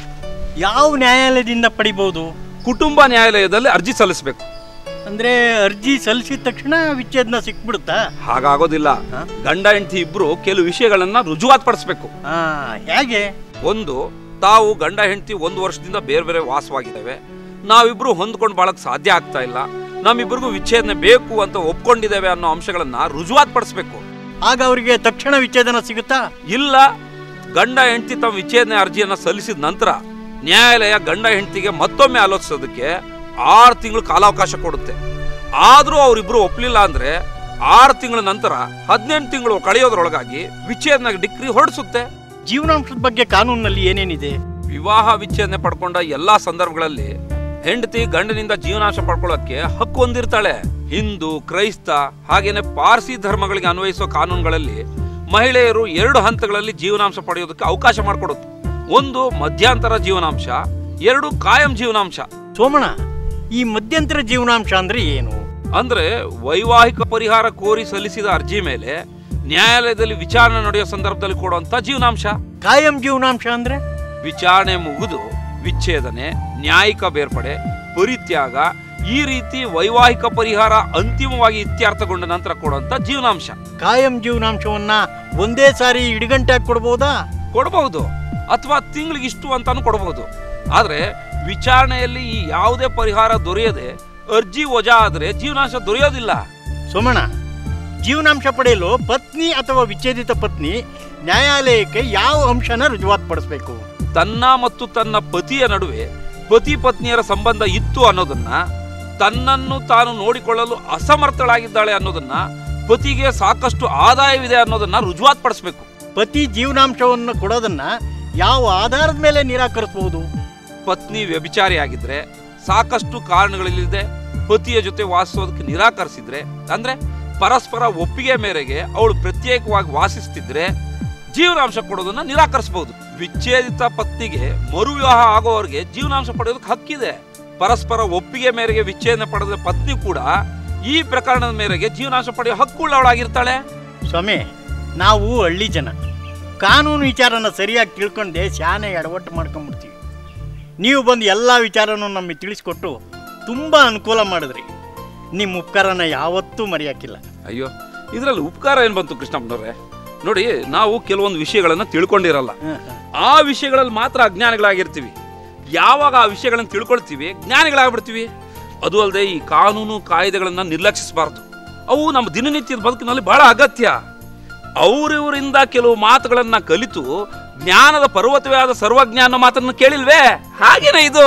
ಯಾವ ನ್ಯಾಯಾಲಯದಿಂದ ಪಡಿಬಹುದು ಕುಟುಂಬ ನ್ಯಾಯಾಲಯದಲ್ಲಿ ಅರ್ಜಿ ಸಲ್ಲಿಸಬೇಕು ಅಂದ್ರೆ ಅರ್ಜಿ ಸಲ್ಲಿಸಿದ ತಕ್ಷಣ ವಿಚ್ಛೇದನ ಸಿಕ್ಬಿಡುತ್ತಾ ಹಾಗಾಗೋದಿಲ್ಲ ಗಂಡ ಹೆಂಡತಿ ಇಬ್ರು ಕೆಲವು ವಿಷಯಗಳನ್ನ ರುಜುವಾತ್ ಪಡಿಸ್ಬೇಕು ಆ, ಹೇಗೆ ಒಂದು ತಾವು ಗಂಡ ಹೆಂಡತಿ ಒಂದು ವರ್ಷದಿಂದ ಬೇರೆ ಬೇರೆ ವಾಸವಾಗಿದ್ದೇವೆ ನಾವಿಬ್ರು ಹೊಂದ್ಕೊಂಡು ಬಾಳಕ್ ಸಾಧ್ಯ ಆಗ್ತಾ ಇಲ್ಲ ನಮ್ಮಿಬ್ರಿಗೂ ವಿಚ್ಛೇದನೆ ಬೇಕು ಅಂತ ಒಪ್ಕೊಂಡಿದ್ದೇವೆ ಅನ್ನೋ ಅಂಶಗಳನ್ನ ರುಜುವಾತ್ ಪಡಿಸ್ಬೇಕು ಆಗ ಅವರಿಗೆ ತಕ್ಷಣ ವಿಚ್ಛೇದನ ಸಿಗುತ್ತಾ ಇಲ್ಲ ಗಂಡ ಹೆಂಡತಿ ತಮ್ಮ ವಿಚ್ಛೇದನೆ ಅರ್ಜಿಯನ್ನ ಸಲ್ಲಿಸಿದ ನಂತರ ನ್ಯಾಯಾಲಯ ಗಂಡ ಹೆಂಡತಿಗೆ ಮತ್ತೊಮ್ಮೆ ಆಲೋಚಿಸೋದಕ್ಕೆ ಆರು ತಿಂಗಳು ಕಾಲಾವಕಾಶ ಕೊಡುತ್ತೆ ಆದ್ರೂ ಅವರಿಬ್ರು ಒಪ್ಲಿಲ್ಲ ಅಂದ್ರೆ ಆರು ತಿಂಗಳ ನಂತರ ಹದಿನೆಂಟು ತಿಂಗಳು ಕಳೆಯೋದ್ರೊಳಗಾಗಿ ವಿಚ್ಛೇದನ ಡಿಗ್ರಿ ಹೊರಡಿಸುತ್ತೆ ಜೀವನಾಂಶದ ಬಗ್ಗೆ ಕಾನೂನಿನಲ್ಲಿ ಏನೇನಿದೆ ವಿವಾಹ ವಿಚ್ಛೇದನೆ ಪಡ್ಕೊಂಡ ಎಲ್ಲಾ ಸಂದರ್ಭಗಳಲ್ಲಿ ಹೆಂಡತಿ ಗಂಡನಿಂದ ಜೀವನಾಂಶ ಪಡ್ಕೊಳ್ಳೋಕೆ ಹಕ್ಕು ಹೊಂದಿರ್ತಾಳೆ ಹಿಂದೂ ಕ್ರೈಸ್ತ ಹಾಗೇನೆ ಪಾರ್ಸಿ ಧರ್ಮಗಳಿಗೆ ಅನ್ವಯಿಸುವ ಕಾನೂನುಗಳಲ್ಲಿ ಮಹಿಳೆಯರು ಎರಡು ಹಂತಗಳಲ್ಲಿ ಜೀವನಾಂಶ ಪಡೆಯೋದಕ್ಕೆ ಅವಕಾಶ ಮಾಡಿಕೊಡುತ್ತೆ ಒಂದು ಮಧ್ಯಂತರ ಜೀವನಾಂಶ ಎರಡು ಕಾಯಂ ಜೀವನಾಂಶ ಸೋಮಣ್ಣ ಈ ಮಧ್ಯಂತರ ಜೀವನಾಂಶ ಅಂದ್ರೆ ಏನು ಅಂದ್ರೆ ವೈವಾಹಿಕ ಪರಿಹಾರ ಕೋರಿ ಸಲ್ಲಿಸಿದ ಅರ್ಜಿ ಮೇಲೆ ನ್ಯಾಯಾಲಯದಲ್ಲಿ ವಿಚಾರಣೆ ನಡೆಯೋ ಸಂದರ್ಭದಲ್ಲಿ ಕೊಡುವಂತ ಜೀವನಾಂಶ ಕಾಯಂ ಜೀವನಾಂಶ ಅಂದ್ರೆ ವಿಚಾರಣೆ ಮುಗಿದು ವಿಚ್ಛೇದನೆ ನ್ಯಾಯಿಕ ಬೇರ್ಪಡೆ ಪರಿತ್ಯಾಗ ಈ ರೀತಿ ವೈವಾಹಿಕ ಪರಿಹಾರ ಅಂತಿಮವಾಗಿ ಇತ್ಯರ್ಥಗೊಂಡ ನಂತರ ಕೊಡುವಂತ ಜೀವನಾಂಶ ಕಾಯಂ ಜೀವನಾಂಶವನ್ನ ಒಂದೇ ಸಾರಿ ಇಡಗಂಟಾಗಿ ಕೊಡ್ಬೋದಾ ಕೊಡಬಹುದು ಅಥವಾ ತಿಂಗಳಿಗೆ ಇಷ್ಟು ಅಂತಾನು ಕೊಡಬಹುದು ಆದರೆ ವಿಚಾರಣೆಯಲ್ಲಿ ಈ ಯಾವುದೇ ಪರಿಹಾರ ದೊರೆಯದೆ ಅರ್ಜಿ ವಜಾ ಆದರೆ ಜೀವನಾಂಶ ದೊರೆಯೋದಿಲ್ಲ ಸೋಮಣ್ಣ ಜೀವನಾಂಶ ಪಡೆಯಲು ಪತ್ನಿ ಅಥವಾ ವಿಚ್ಛೇದಿತ ಪತ್ನಿ ನ್ಯಾಯಾಲಯಕ್ಕೆ ಯಾವ ಅಂಶನ ರುಜುವಾತುಪಡಿಸಬೇಕು ತನ್ನ ಮತ್ತು ತನ್ನ ಪತಿಯ ನಡುವೆ ಪತಿ ಪತ್ನಿಯರ ಸಂಬಂಧ ಇತ್ತು ಅನ್ನೋದನ್ನ ತನ್ನನ್ನು ತಾನು ನೋಡಿಕೊಳ್ಳಲು ಅಸಮರ್ಥಳಾಗಿದ್ದಾಳೆ ಅನ್ನೋದನ್ನ ಪತಿಗೆ ಸಾಕಷ್ಟು ಆದಾಯವಿದೆ ಅನ್ನೋದನ್ನ ರುಜುವಾತ್ಪಡಿಸ್ಬೇಕು ಪತಿ ಜೀವನಾಂಶವನ್ನು ಕೊಡೋದನ್ನ ಯಾವ ಆಧಾರದ ಮೇಲೆ ನಿರಾಕರಿಸಬಹುದು ಪತ್ನಿ ವ್ಯಭಿಚಾರಿಯಾಗಿದ್ರೆ ಸಾಕಷ್ಟು ಕಾರಣಗಳಿಲ್ಲದೆ ಪತಿಯ ಜೊತೆ ವಾಸಿಸೋದಕ್ಕೆ ನಿರಾಕರಿಸಿದ್ರೆ ಅಂದ್ರೆ ಪರಸ್ಪರ ಒಪ್ಪಿಗೆ ಮೇರೆಗೆ ಅವಳು ಪ್ರತ್ಯೇಕವಾಗಿ ವಾಸಿಸ್ತಿದ್ರೆ ಜೀವನಾಂಶ ಕೊಡೋದನ್ನ ನಿರಾಕರಿಸಬಹುದು ವಿಚ್ಛೇದಿತ ಪತ್ನಿಗೆ ಮರು ವಿವಾಹ ಆಗೋವರೆಗೆ ಜೀವನಾಂಶ ಪಡೆಯೋದಕ್ಕೆ ಹಕ್ಕಿದೆ ಪರಸ್ಪರ ಒಪ್ಪಿಗೆ ಮೇರೆಗೆ ವಿಚ್ಛೇದನ ಪಡೆದ ಪತ್ನಿ ಕೂಡ ಈ ಪ್ರಕರಣದ ಮೇರೆಗೆ ಜೀವನಾಂಶ ಪಡೆಯೋ ಹಕ್ಕುಳ್ಳವಳಾಗಿರ್ತಾಳೆ ಸ್ವಾಮಿ ನಾವು ಹಳ್ಳಿ ಜನ ಕಾನೂನು ವಿಚಾರನ ಸರಿಯಾಗಿ ತಿಳ್ಕೊಂಡೆ ಶಾನೆ ಎಡವಟ್ಟು ಮಾಡ್ಕೊಂಬಿಡ್ತೀವಿ ನೀವು ಬಂದು ಎಲ್ಲ ವಿಚಾರನೂ ನಮಗೆ ತಿಳಿಸ್ಕೊಟ್ಟು ತುಂಬ ಅನುಕೂಲ ಮಾಡಿದ್ರಿ ನಿಮ್ಮ ಉಪಕಾರನ ಯಾವತ್ತೂ ಮರೆಯೋಕ್ಕಿಲ್ಲ ಅಯ್ಯೋ ಇದರಲ್ಲಿ ಉಪಕಾರ ಏನ್ ಬಂತು ಕೃಷ್ಣಪ್ಪನವ್ರೆ ನೋಡಿ ನಾವು ಕೆಲವೊಂದು ವಿಷಯಗಳನ್ನ ತಿಳ್ಕೊಂಡಿರಲ್ಲ ಆ ವಿಷಯಗಳಲ್ಲಿ ಮಾತ್ರ ಅಜ್ಞಾನಿಗಳಾಗಿರ್ತೀವಿ ಯಾವಾಗ ಆ ವಿಷಯಗಳನ್ನು ತಿಳ್ಕೊಳ್ತೀವಿ ಜ್ಞಾನಿಗಳಾಗ್ಬಿಡ್ತೀವಿ ಅದು ಅಲ್ಲದೆ ಈ ಕಾನೂನು ಕಾಯ್ದೆಗಳನ್ನ ನಿರ್ಲಕ್ಷಿಸಬಾರ್ದು ಅವು ನಮ್ಮ ದಿನನಿತ್ಯದ ಬದುಕಿನಲ್ಲಿ ಬಹಳ ಅಗತ್ಯ ಅವರಿವರಿಂದ ಕೆಲವು ಮಾತುಗಳನ್ನ ಕಲಿತು ಜ್ಞಾನದ ಪರ್ವತವೇ ಆದ ಸರ್ವಜ್ಞಾನ ಮಾತನ್ನು ಕೇಳಿಲ್ವೇ ಹಾಗೇನೆ ಇದು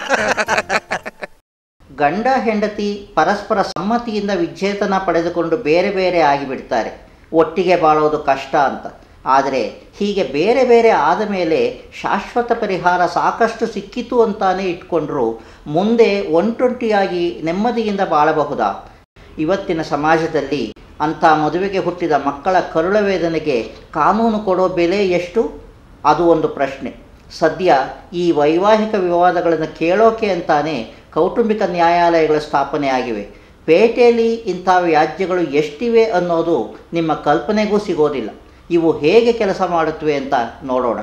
ಗಂಡ ಹೆಂಡತಿ ಪರಸ್ಪರ ಸಮ್ಮತಿಯಿಂದ ವಿಚ್ಛೇದನ ಪಡೆದುಕೊಂಡು ಬೇರೆ ಬೇರೆ ಆಗಿಬಿಡ್ತಾರೆ ಒಟ್ಟಿಗೆ ಬಾಳೋದು ಕಷ್ಟ ಅಂತ ಆದರೆ ಹೀಗೆ ಬೇರೆ ಬೇರೆ ಆದ ಮೇಲೆ ಶಾಶ್ವತ ಪರಿಹಾರ ಸಾಕಷ್ಟು ಸಿಕ್ಕಿತು ಅಂತಾನೆ ಇಟ್ಕೊಂಡ್ರು ಮುಂದೆ ಒಂಟೊಂಟಿಯಾಗಿ ನೆಮ್ಮದಿಯಿಂದ ಬಾಳಬಹುದಾ ಇವತ್ತಿನ ಸಮಾಜದಲ್ಲಿ ಅಂಥ ಮದುವೆಗೆ ಹುಟ್ಟಿದ ಮಕ್ಕಳ ಕರುಳ ವೇದನೆಗೆ ಕಾನೂನು ಕೊಡೋ ಬೆಲೆ ಎಷ್ಟು ಅದು ಒಂದು ಪ್ರಶ್ನೆ ಸದ್ಯ ಈ ವೈವಾಹಿಕ ವಿವಾದಗಳನ್ನು ಕೇಳೋಕೆ ಅಂತಾನೆ ಕೌಟುಂಬಿಕ ನ್ಯಾಯಾಲಯಗಳ ಸ್ಥಾಪನೆ ಆಗಿವೆ ಪೇಟೆಯಲ್ಲಿ ಇಂಥ ವ್ಯಾಜ್ಯಗಳು ಎಷ್ಟಿವೆ ಅನ್ನೋದು ನಿಮ್ಮ ಕಲ್ಪನೆಗೂ ಸಿಗೋದಿಲ್ಲ ಇವು ಹೇಗೆ ಕೆಲಸ ಮಾಡುತ್ತವೆ ಅಂತ ನೋಡೋಣ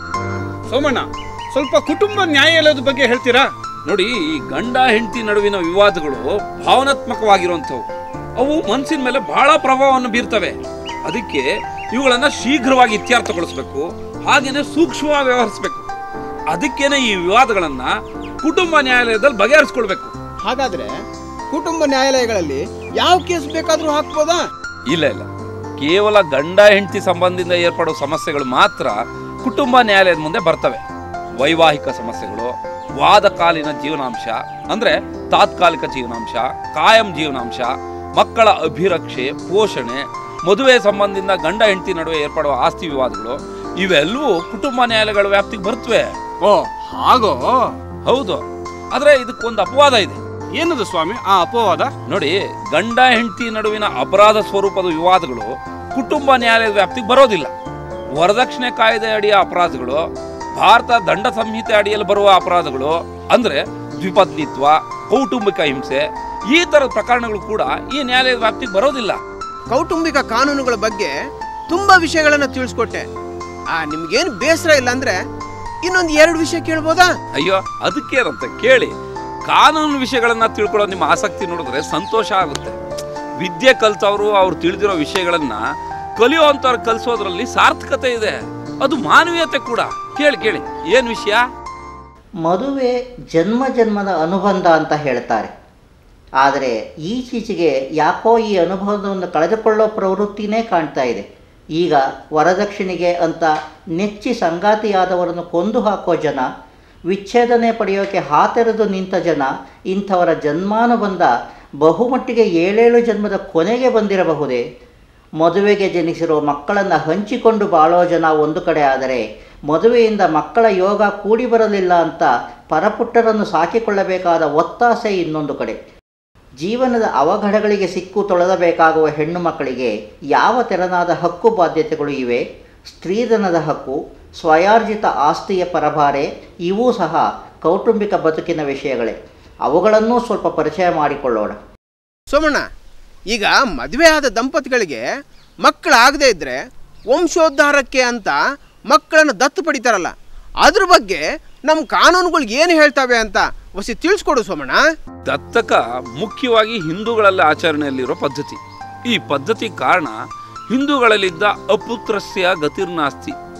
ಸೋಮಣ್ಣ ಸ್ವಲ್ಪ ಕುಟುಂಬ ನ್ಯಾಯಾಲಯದ ಬಗ್ಗೆ ಹೇಳ್ತೀರಾ ನೋಡಿ ಈ ಗಂಡ ಹೆಂಡತಿ ನಡುವಿನ ವಿವಾದಗಳು ಭಾವನಾತ್ಮಕವಾಗಿರುವಂಥವು ಅವು ಮನಸ್ಸಿನ ಮೇಲೆ ಬಹಳ ಪ್ರಭಾವವನ್ನು ಬೀರ್ತವೆ ಅದಕ್ಕೆ ಇವುಗಳನ್ನ ಶೀಘ್ರವಾಗಿ ಇತ್ಯರ್ಥಗೊಳಿಸಬೇಕು ಹಾಗೇನೆ ಸೂಕ್ಷ್ಮವಾಗಿ ವ್ಯವಹರಿಸಬೇಕು ಅದಕ್ಕೇನೆ ಈ ವಿವಾದಗಳನ್ನ ಕುಟುಂಬ ನ್ಯಾಯಾಲಯದಲ್ಲಿ ಬಗೆಹರಿಸ್ಕೊಳ್ಬೇಕು ಹಾಗಾದ್ರೆ ಕುಟುಂಬ ನ್ಯಾಯಾಲಯಗಳಲ್ಲಿ ಯಾವ ಕೇಸ್ ಬೇಕಾದ್ರೂ ಹಾಕ್ಬೋದಾ ಇಲ್ಲ ಇಲ್ಲ ಕೇವಲ ಗಂಡ ಹೆಂಡತಿ ಸಂಬಂಧದಿಂದ ಏರ್ಪಡೋ ಸಮಸ್ಯೆಗಳು ಮಾತ್ರ ಕುಟುಂಬ ನ್ಯಾಯಾಲಯದ ಮುಂದೆ ಬರ್ತವೆ ವೈವಾಹಿಕ ಸಮಸ್ಯೆಗಳು ವಾದಕಾಲೀನ ಜೀವನಾಂಶ ಅಂದ್ರೆ ತಾತ್ಕಾಲಿಕ ಜೀವನಾಂಶ ಕಾಯಂ ಜೀವನಾಂಶ ಮಕ್ಕಳ ಅಭಿರಕ್ಷೆ ಪೋಷಣೆ ಮದುವೆ ಸಂಬಂಧದಿಂದ ಗಂಡ ಹೆಂಡತಿ ನಡುವೆ ಏರ್ಪಡುವ ಆಸ್ತಿ ವಿವಾದಗಳು ಇವೆಲ್ಲವೂ ಕುಟುಂಬ ನ್ಯಾಯಾಲಯಗಳ ವ್ಯಾಪ್ತಿಗೆ ಬರ್ತವೆ ಓ ಹಾಗೋ ಹೌದು ಆದ್ರೆ ಇದಕ್ಕೊಂದು ಅಪವಾದ ಇದೆ ಏನದು ಸ್ವಾಮಿ ಆ ಅಪವಾದ ನೋಡಿ ಗಂಡ ಹೆಂಡತಿ ನಡುವಿನ ಅಪರಾಧ ಸ್ವರೂಪದ ವಿವಾದಗಳು ಕುಟುಂಬ ನ್ಯಾಯಾಲಯದ ವ್ಯಾಪ್ತಿಗೆ ಬರೋದಿಲ್ಲ ವರದಕ್ಷಿಣೆ ಕಾಯ್ದೆ ಅಡಿಯ ಅಪರಾಧಗಳು ಭಾರತ ದಂಡ ಸಂಹಿತೆ ಅಡಿಯಲ್ಲಿ ಬರುವ ಅಪರಾಧಗಳು ಅಂದ್ರೆ ದ್ವಿಪತ್ನಿತ್ವ ಕೌಟುಂಬಿಕ ಹಿಂಸೆ ಈ ತರದ ಪ್ರಕರಣಗಳು ಕೂಡ ಈ ನ್ಯಾಯಾಲಯದ ವ್ಯಾಪ್ತಿಗೆ ಬರೋದಿಲ್ಲ ಕೌಟುಂಬಿಕ ಕಾನೂನುಗಳ ಬಗ್ಗೆ ತುಂಬಾ ವಿಷಯಗಳನ್ನ ತಿಳಿಸ್ಕೊಟ್ಟೆ ಆ ನಿಮ್ಗೇನು ಬೇಸರ ಇಲ್ಲ ಅಂದ್ರೆ ಇನ್ನೊಂದು ಎರಡು ವಿಷಯ ಕೇಳ್ಬೋದಾ ಅಯ್ಯೋ ಅದಕ್ಕೇನಂತೆ ಕೇಳಿ ಕಾನೂನು ವಿಷಯಗಳನ್ನ ತಿಳ್ಕೊಳ್ಳೋ ನಿಮ್ಮ ಆಸಕ್ತಿ ನೋಡಿದ್ರೆ ಸಂತೋಷ ಆಗುತ್ತೆ ವಿದ್ಯೆ ಕಲ್ತವ್ರು ಅವ್ರು ತಿಳಿದಿರೋ ವಿಷಯಗಳನ್ನ ಕಲಿಯುವಂಥವ್ರು ಕಲಿಸೋದ್ರಲ್ಲಿ ಸಾರ್ಥಕತೆ ಇದೆ ಅದು ಮಾನವೀಯತೆ ಕೂಡ ಕೇಳಿ ಕೇಳಿ ಏನ್ ವಿಷಯ ಮದುವೆ ಜನ್ಮ ಜನ್ಮದ ಅನುಬಂಧ ಅಂತ ಹೇಳ್ತಾರೆ ಆದರೆ ಈಚೀಚೆಗೆ ಯಾಕೋ ಈ ಅನುಭವವನ್ನು ಕಳೆದುಕೊಳ್ಳೋ ಪ್ರವೃತ್ತಿನೇ ಕಾಣ್ತಾ ಇದೆ ಈಗ ವರದಕ್ಷಿಣೆಗೆ ಅಂತ ನೆಚ್ಚಿ ಸಂಗಾತಿಯಾದವರನ್ನು ಕೊಂದು ಹಾಕೋ ಜನ ವಿಚ್ಛೇದನೆ ಪಡೆಯೋಕೆ ಹಾತೆರೆದು ನಿಂತ ಜನ ಇಂಥವರ ಜನ್ಮಾನುಬಂಧ ಬಹುಮಟ್ಟಿಗೆ ಏಳೇಳು ಜನ್ಮದ ಕೊನೆಗೆ ಬಂದಿರಬಹುದೇ ಮದುವೆಗೆ ಜನಿಸಿರೋ ಮಕ್ಕಳನ್ನು ಹಂಚಿಕೊಂಡು ಬಾಳೋ ಜನ ಒಂದು ಕಡೆ ಆದರೆ ಮದುವೆಯಿಂದ ಮಕ್ಕಳ ಯೋಗ ಕೂಡಿ ಬರಲಿಲ್ಲ ಅಂತ ಪರಪುಟ್ಟರನ್ನು ಸಾಕಿಕೊಳ್ಳಬೇಕಾದ ಒತ್ತಾಸೆ ಇನ್ನೊಂದು ಕಡೆ ಜೀವನದ ಅವಘಡಗಳಿಗೆ ಸಿಕ್ಕು ತೊಳೆದಬೇಕಾಗುವ ಹೆಣ್ಣು ಮಕ್ಕಳಿಗೆ ಯಾವ ತೆರನಾದ ಹಕ್ಕು ಬಾಧ್ಯತೆಗಳು ಇವೆ ಸ್ತ್ರೀಧನದ ಹಕ್ಕು ಸ್ವಯಾರ್ಜಿತ ಆಸ್ತಿಯ ಪರಭಾರೆ ಇವೂ ಸಹ ಕೌಟುಂಬಿಕ ಬದುಕಿನ ವಿಷಯಗಳೇ ಅವುಗಳನ್ನೂ ಸ್ವಲ್ಪ ಪರಿಚಯ ಮಾಡಿಕೊಳ್ಳೋಣ ಸೋಮಣ್ಣ ಈಗ ಮದುವೆ ಆದ ದಂಪತಿಗಳಿಗೆ ಮಕ್ಕಳಾಗದೇ ಇದ್ರೆ ವಂಶೋದ್ಧಾರಕ್ಕೆ ಅಂತ ಮಕ್ಕಳನ್ನು ದತ್ತು ಪಡಿತಾರಲ್ಲ ಅದ್ರ ಬಗ್ಗೆ ನಮ್ಮ ಕಾನೂನುಗಳು ಏನು ಹೇಳ್ತವೆ ಅಂತ ಹೊಸಿ ತಿಳಿಸ್ಕೊಡು ಸೋಮಣ್ಣ ದತ್ತಕ ಮುಖ್ಯವಾಗಿ ಹಿಂದೂಗಳಲ್ಲಿ ಆಚರಣೆಯಲ್ಲಿರೋ ಪದ್ಧತಿ ಈ ಪದ್ಧತಿ ಕಾರಣ ಹಿಂದೂಗಳಲ್ಲಿದ್ದ ಅಪುತ್ರಸ್ಯ ಗತಿರ್ನಾಸ್ತಿ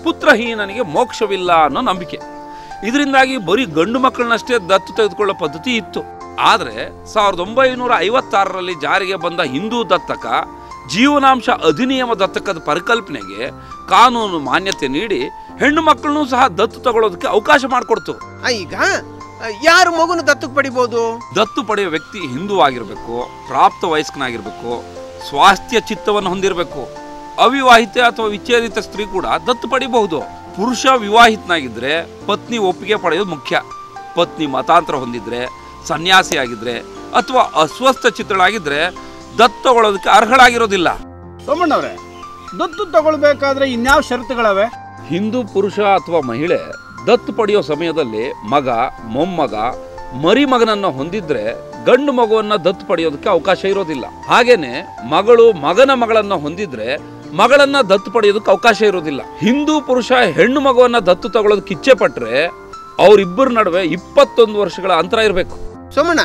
ಪುತ್ರಹೀನನಿಗೆ ಮೋಕ್ಷವಿಲ್ಲ ಅನ್ನೋ ನಂಬಿಕೆ ಇದರಿಂದಾಗಿ ಬರೀ ಗಂಡು ಮಕ್ಕಳನ್ನಷ್ಟೇ ದತ್ತು ತೆಗೆದುಕೊಳ್ಳೋ ಪದ್ಧತಿ ಇತ್ತು ಆದರೆ ಸಾವಿರದ ಒಂಬೈನೂರ ಐವತ್ತಾರರಲ್ಲಿ ಜಾರಿಗೆ ಬಂದ ಹಿಂದೂ ದತ್ತಕ ಜೀವನಾಂಶ ಅಧಿನಿಯಮ ದತ್ತಕದ ಪರಿಕಲ್ಪನೆಗೆ ಕಾನೂನು ಮಾನ್ಯತೆ ನೀಡಿ ಹೆಣ್ಣು ಮಕ್ಕಳನ್ನೂ ಸಹ ದತ್ತು ತಗೊಳ್ಳೋದಕ್ಕೆ ಅವಕಾಶ ಮಾಡಿಕೊಡ್ತು ಆ, ಈಗ ಆ, ಯಾರು ಮಗುನ ದತ್ತಕ್ಕೆ ಪಡಿಬೋದು ದತ್ತು ಪಡೆಯುವ ವ್ಯಕ್ತಿ ಹಿಂದೂ ಆಗಿರಬೇಕು ಪ್ರಾಪ್ತ ವಯಸ್ಕನಾಗಿರ್ಬೇಕು ಸ್ವಾಸ್ಥ್ಯ ಚಿತ್ತವನ್ನು ಹೊಂದಿರಬೇಕು ಅವಿವಾಹಿತ ಅಥವಾ ವಿಚ್ಛೇದಿತ ಸ್ತ್ರೀ ಕೂಡ ದತ್ತು ಪಡಿಬಹುದು ಪುರುಷ ವಿವಾಹಿತನಾಗಿದ್ರೆ ಪತ್ನಿ ಒಪ್ಪಿಗೆ ಪಡೆಯೋದು ಮುಖ್ಯ ಪತ್ನಿ ಮತಾಂತರ ಹೊಂದಿದ್ರೆ ಸನ್ಯಾಸಿ ಆಗಿದ್ರೆ ಅಥವಾ ಅಸ್ವಸ್ಥ ಚಿತ್ರಳಾಗಿದ್ರೆ ದತ್ತು ತಗೊಳ್ಳೋದಕ್ಕೆ ಅರ್ಹಳಾಗಿರೋದಿಲ್ಲ ಸೋಮಣ್ಣವ್ರೆ ದತ್ತು ತಗೊಳ್ಬೇಕಾದ್ರೆ ಇನ್ಯಾವ ಷರತ್ತುಗಳವೆ ಹಿಂದೂ ಪುರುಷ ಅಥವಾ ಮಹಿಳೆ ದತ್ತು ಪಡೆಯೋ ಸಮಯದಲ್ಲಿ ಮಗ ಮೊಮ್ಮಗ ಮರಿ ಮಗನನ್ನ ಹೊಂದಿದ್ರೆ ಗಂಡು ಮಗುವನ್ನ ದತ್ತು ಪಡೆಯೋದಕ್ಕೆ ಅವಕಾಶ ಇರೋದಿಲ್ಲ ಹಾಗೇನೆ ಮಗಳು ಮಗನ ಮಗಳನ್ನ ಹೊಂದಿದ್ರೆ ಮಗಳನ್ನ ದತ್ತು ಪಡೆಯೋದಕ್ಕೆ ಅವಕಾಶ ಇರೋದಿಲ್ಲ ಹಿಂದೂ ಪುರುಷ ಹೆಣ್ಣು ಮಗುವನ್ನ ದತ್ತು ತಗೊಳ್ಳೋದಕ್ಕೆ ಇಚ್ಛೆ ಪಟ್ರೆ ಅವರಿಬ್ಬರ ನಡುವೆ ಇಪ್ಪತ್ತೊಂದು ವರ್ಷಗಳ ಅಂತರ ಇರಬೇಕು ಸೋಮಣ್ಣ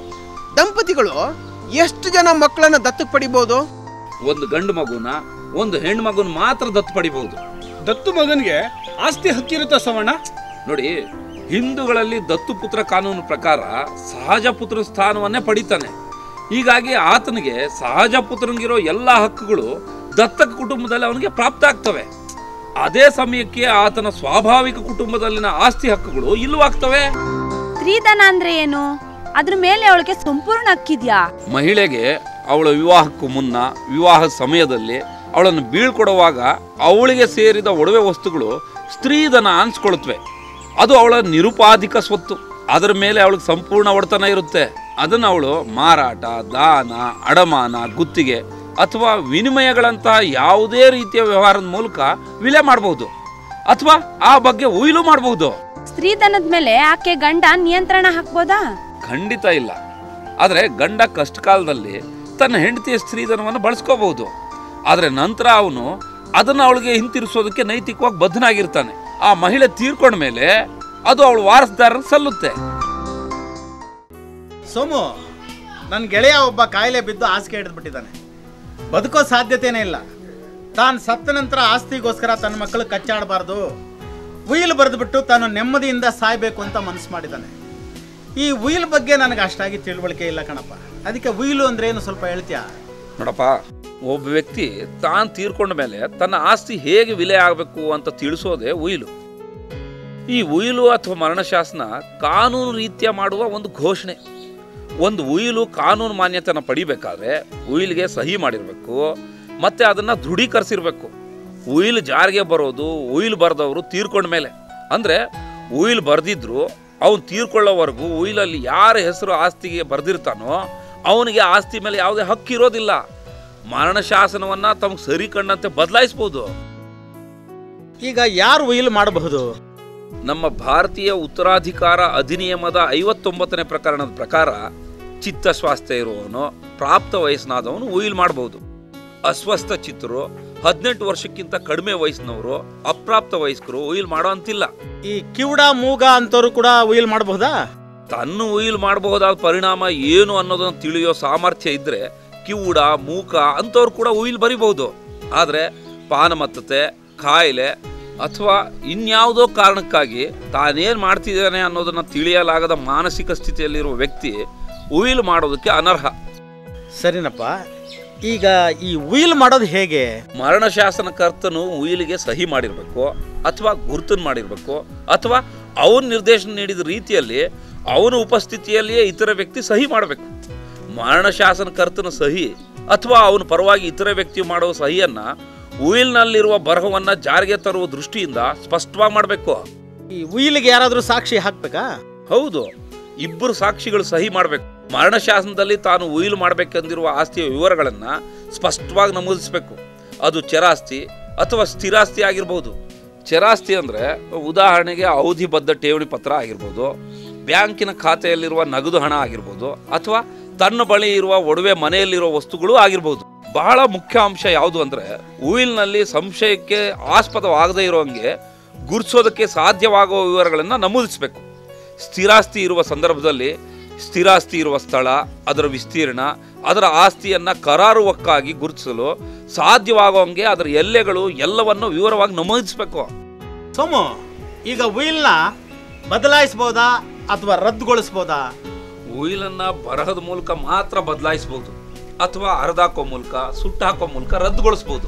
ದಂಪತಿಗಳು ಎಷ್ಟು ಜನ ಮಕ್ಕಳನ್ನ ದತ್ತಕ್ಕೆ ಪಡಿಬೋದು ಒಂದು ಗಂಡು ಮಗುನ ಒಂದು ಹೆಣ್ಣು ಮಗುನ ಮಾತ್ರ ದತ್ತು ಪಡಿಬಹುದು ದತ್ತು ಮಗನಿಗೆ ಆಸ್ತಿ ಹಕ್ಕಿರುತ್ತ ಸೋಮಣ್ಣ ನೋಡಿ ಹಿಂದೂಗಳಲ್ಲಿ ದತ್ತುಪುತ್ರ ಕಾನೂನು ಪ್ರಕಾರ ಸಹಜ ಪುತ್ರ ಸ್ಥಾನವನ್ನೇ ಪಡಿತಾನೆ ಹೀಗಾಗಿ ಆತನಿಗೆ ಸಹಜ ಪುತ್ರನಿಗಿರೋ ಎಲ್ಲ ಹಕ್ಕುಗಳು ದತ್ತಕ ಕುಟುಂಬದಲ್ಲಿ ಅವನಿಗೆ ಪ್ರಾಪ್ತ ಆಗ್ತವೆ ಅದೇ ಸಮಯಕ್ಕೆ ಆತನ ಸ್ವಾಭಾವಿಕ ಕುಟುಂಬದಲ್ಲಿನ ಆಸ್ತಿ ಹಕ್ಕುಗಳು ಇಲ್ಲವಾಗ್ತವೆ ಸ್ತ್ರೀಧನ ಅಂದ್ರೆ ಏನು ಅದ್ರ ಮೇಲೆ ಅವಳಿಗೆ ಸಂಪೂರ್ಣ ಹಕ್ಕಿದ್ಯಾ ಮಹಿಳೆಗೆ ಅವಳ ವಿವಾಹಕ್ಕೂ ಮುನ್ನ ವಿವಾಹ ಸಮಯದಲ್ಲಿ ಅವಳನ್ನು ಬೀಳ್ಕೊಡುವಾಗ ಅವಳಿಗೆ ಸೇರಿದ ಒಡವೆ ವಸ್ತುಗಳು ಸ್ತ್ರೀಧನ ಅನ್ಸ್ಕೊಳ್ತವೆ ಅದು ಅವಳ ನಿರುಪಾಧಿಕ ಸ್ವತ್ತು ಅದರ ಮೇಲೆ ಅವಳಿಗೆ ಸಂಪೂರ್ಣ ಒಡೆತನ ಇರುತ್ತೆ ಅದನ್ನು ಅವಳು ಮಾರಾಟ ದಾನ ಅಡಮಾನ ಗುತ್ತಿಗೆ ಅಥವಾ ವಿನಿಮಯಗಳಂತಹ ಯಾವುದೇ ರೀತಿಯ ವ್ಯವಹಾರದ ಮೂಲಕ ವಿಲೆ ಮಾಡಬಹುದು ಅಥವಾ ಆ ಬಗ್ಗೆ ಉಯಿಲು ಮಾಡಬಹುದು ಸ್ತ್ರೀಧನದ ಮೇಲೆ ಆಕೆ ಗಂಡ ನಿಯಂತ್ರಣ ಹಾಕ್ಬೋದಾ ಖಂಡಿತ ಇಲ್ಲ ಆದರೆ ಗಂಡ ಕಷ್ಟ ಕಾಲದಲ್ಲಿ ತನ್ನ ಹೆಂಡತಿಯ ಸ್ತ್ರೀಧನವನ್ನು ಬಳಸ್ಕೋಬಹುದು ಆದರೆ ನಂತರ ಅವನು ಅದನ್ನು ಅವಳಿಗೆ ಹಿಂತಿರಿಸೋದಕ್ಕೆ ನೈತಿಕವಾಗಿ ಬದ್ಧನಾಗಿರ್ತಾನೆ ಆ ಮಹಿಳೆ ತೀರ್ಕೊಂಡ ಮೇಲೆ ಅದು ಅವಳ ವಾರಸ್ದಾರರಿಗೆ ಸಲ್ಲುತ್ತೆ ಸೋಮು ನನ್ನ ಗೆಳೆಯ ಒಬ್ಬ ಕಾಯಿಲೆ ಬಿದ್ದು ಹಾಸಿಗೆ ಹಿಡಿದ್ಬಿಟ್ಟಿದ್ದಾನೆ ಬದುಕೋ ಸಾಧ್ಯತೆನೇ ಇಲ್ಲ ತಾನು ಸತ್ತ ನಂತರ ಆಸ್ತಿಗೋಸ್ಕರ ತನ್ನ ಮಕ್ಕಳು ಕಚ್ಚಾಡಬಾರ್ದು ಉಯಿಲ್ ಬರೆದ್ಬಿಟ್ಟು ತಾನು ನೆಮ್ಮದಿಯಿಂದ ಸಾಯ್ಬೇಕು ಅಂತ ಮನಸ್ಸು ಮಾಡಿದ್ದಾನೆ ಈ ಉಯಿಲ್ ಬಗ್ಗೆ ನನಗೆ ಅಷ್ಟಾಗಿ ತಿಳುವಳಿಕೆ ಇಲ್ಲ ಕಣಪ್ಪ ಅದಕ್ಕೆ ಉಯಿಲು ಅಂದ್ರೆ ಏನು ಸ್ವಲ್ಪ ಹೇಳ್ತೀಯಾ ನೋಡಪ್ಪ ಒಬ್ಬ ವ್ಯಕ್ತಿ ತಾನು ತೀರ್ಕೊಂಡ ಮೇಲೆ ತನ್ನ ಆಸ್ತಿ ಹೇಗೆ ವಿಲೆ ಆಗಬೇಕು ಅಂತ ತಿಳಿಸೋದೇ ಉಯಿಲು ಈ ಉಯಿಲು ಅಥವಾ ಮರಣಶಾಸನ ಕಾನೂನು ರೀತ್ಯ ಮಾಡುವ ಒಂದು ಘೋಷಣೆ ಒಂದು ಉಯಿಲು ಕಾನೂನು ಮಾನ್ಯತೆನ ಪಡಿಬೇಕಾದ್ರೆ ಉಯಿಲ್ಗೆ ಸಹಿ ಮಾಡಿರಬೇಕು ಮತ್ತೆ ಅದನ್ನ ದೃಢೀಕರಿಸಿರ್ಬೇಕು ಉಯಿಲ್ ಜಾರಿಗೆ ಬರೋದು ಉಯಿಲ್ ಬರೆದವರು ತೀರ್ಕೊಂಡ ಮೇಲೆ ಅಂದ್ರೆ ಉಯಿಲ್ ಬರೆದಿದ್ರು ಅವನು ತೀರ್ಕೊಳ್ಳೋವರೆಗೂ ಉಯಿಲಲ್ಲಿ ಯಾರ ಹೆಸರು ಆಸ್ತಿಗೆ ಬರೆದಿರ್ತಾನೋ ಅವನಿಗೆ ಆಸ್ತಿ ಮೇಲೆ ಯಾವುದೇ ಹಕ್ಕು ಇರೋದಿಲ್ಲ ಮರಣ ಶಾಸನವನ್ನ ತಮಗೆ ಸರಿ ಕಂಡಂತೆ ಬದಲಾಯಿಸಬಹುದು ಈಗ ಯಾರು ಉಯಿಲ್ ಮಾಡಬಹುದು ನಮ್ಮ ಭಾರತೀಯ ಉತ್ತರಾಧಿಕಾರ ಅಧಿನಿಯಮದ ಐವತ್ತೊಂಬತ್ತನೇ ಪ್ರಕರಣದ ಪ್ರಕಾರ ಚಿತ್ತ ಸ್ವಾಸ್ಥ್ಯ ಇರುವವನು ಪ್ರಾಪ್ತ ವಯಸ್ಸಿನಾದವನು ಉಯಿಲ್ ಮಾಡಬಹುದು ಅಸ್ವಸ್ಥ ಚಿತ್ತರು ಹದಿನೆಂಟು ವರ್ಷಕ್ಕಿಂತ ಕಡಿಮೆ ವಯಸ್ಸಿನವರು ಅಪ್ರಾಪ್ತ ವಯಸ್ಕರು ಉಯಿಲ್ ಮಾಡೋ ಅಂತಿಲ್ಲ ಈ ಕಿವುಡ ಮೂಗ ಅಂತವ್ರು ಕೂಡ ಉಯಿಲ್ ಮಾಡಬಹುದಾ ತನ್ನ ಉಯಿಲ್ ಮಾಡಬಹುದಾದ ಪರಿಣಾಮ ಏನು ಅನ್ನೋದನ್ನು ತಿಳಿಯೋ ಸಾಮರ್ಥ್ಯ ಇದ್ರೆ ಕಿವುಡ ಮೂಕ ಅಂಥವ್ರು ಕೂಡ ಉಯಿಲ್ ಬರಿಬಹುದು ಆದರೆ ಪಾನಮತ್ತತೆ ಕಾಯಿಲೆ ಅಥವಾ ಇನ್ಯಾವುದೋ ಕಾರಣಕ್ಕಾಗಿ ತಾನೇನು ಮಾಡ್ತಿದ್ದಾನೆ ಅನ್ನೋದನ್ನ ತಿಳಿಯಲಾಗದ ಮಾನಸಿಕ ಸ್ಥಿತಿಯಲ್ಲಿರುವ ವ್ಯಕ್ತಿ ಉಯಿಲ್ ಮಾಡೋದಕ್ಕೆ ಅನರ್ಹ ಸರಿನಪ್ಪ ಈಗ ಈ ಉಯಿಲ್ ಮಾಡೋದು ಹೇಗೆ ಮರಣ ಶಾಸನಕರ್ತನು ಉಯಿಲಿಗೆ ಸಹಿ ಮಾಡಿರಬೇಕು ಅಥವಾ ಗುರುತನ್ನು ಮಾಡಿರಬೇಕು ಅಥವಾ ಅವನು ನಿರ್ದೇಶನ ನೀಡಿದ ರೀತಿಯಲ್ಲಿ ಅವನ ಉಪಸ್ಥಿತಿಯಲ್ಲಿಯೇ ಇತರ ವ್ಯಕ್ತಿ ಸಹಿ ಮಾಡಬೇಕು ಮರಣ ಶಾಸನಕರ್ತನ ಸಹಿ ಅಥವಾ ಅವನ ಪರವಾಗಿ ಇತರ ವ್ಯಕ್ತಿ ಮಾಡುವ ಸಹಿಯನ್ನ ಉಯಿಲ್ನಲ್ಲಿರುವ ಬರಹವನ್ನ ಜಾರಿಗೆ ತರುವ ದೃಷ್ಟಿಯಿಂದ ಸ್ಪಷ್ಟವಾಗಿ ಮಾಡಬೇಕು ಈ ಉಯಿಲಿಗೆ ಯಾರಾದರೂ ಸಾಕ್ಷಿ ಹಾಕ್ಬೇಕಾ ಹೌದು ಇಬ್ಬರು ಸಾಕ್ಷಿಗಳು ಸಹಿ ಮಾಡಬೇಕು ಮರಣ ಶಾಸನದಲ್ಲಿ ತಾನು ಉಯಿಲು ಮಾಡಬೇಕೆಂದಿರುವ ಆಸ್ತಿಯ ವಿವರಗಳನ್ನ ಸ್ಪಷ್ಟವಾಗಿ ನಮೂದಿಸಬೇಕು ಅದು ಚರಾಸ್ತಿ ಅಥವಾ ಸ್ಥಿರಾಸ್ತಿ ಆಗಿರ್ಬೋದು ಚರಾಸ್ತಿ ಅಂದ್ರೆ ಉದಾಹರಣೆಗೆ ಅವಧಿಬದ್ಧ ಠೇವಣಿ ಪತ್ರ ಆಗಿರ್ಬೋದು ಬ್ಯಾಂಕಿನ ಖಾತೆಯಲ್ಲಿರುವ ನಗದು ಹಣ ಆಗಿರ್ಬೋದು ಅಥವಾ ತನ್ನ ಬಳಿ ಇರುವ ಒಡವೆ ಮನೆಯಲ್ಲಿರುವ ವಸ್ತುಗಳು ಆಗಿರ್ಬೋದು ಬಹಳ ಮುಖ್ಯ ಅಂಶ ಯಾವುದು ಅಂದ್ರೆ ಉಯಿಲ್ನಲ್ಲಿ ಸಂಶಯಕ್ಕೆ ಆಸ್ಪದವಾಗದೇ ಇರೋಂಗೆ ಗುರುತಿಸೋದಕ್ಕೆ ಸಾಧ್ಯವಾಗುವ ವಿವರಗಳನ್ನು ನಮೂದಿಸಬೇಕು ಸ್ಥಿರಾಸ್ತಿ ಇರುವ ಸಂದರ್ಭದಲ್ಲಿ ಸ್ಥಿರಾಸ್ತಿ ಇರುವ ಸ್ಥಳ ಅದರ ವಿಸ್ತೀರ್ಣ ಅದರ ಆಸ್ತಿಯನ್ನ ಕರಾರುವಕ್ಕಾಗಿ ಗುರುತಿಸಲು ಸಾಧ್ಯವಾಗುವಂಗೆ ಅದರ ಎಲ್ಲೆಗಳು ಎಲ್ಲವನ್ನು ವಿವರವಾಗಿ ನಮೂದಿಸಬೇಕು ಸೋಮು ಈಗ ಉಯಿಲ್ನ ಬದಲಾಯಿಸ್ಬೋದಾ ಅಥವಾ ರದ್ದುಗೊಳಿಸ್ಬೋದಾ ಉಯಿಲನ್ನ ಬರಹದ ಮೂಲಕ ಮಾತ್ರ ಬದಲಾಯಿಸಬಹುದು ಅಥವಾ ಹರಿದಾಕೋ ಮೂಲಕ ಸುಟ್ಟಾಕೋ ಮೂಲಕ ರದ್ದುಗೊಳಿಸ್ಬೋದು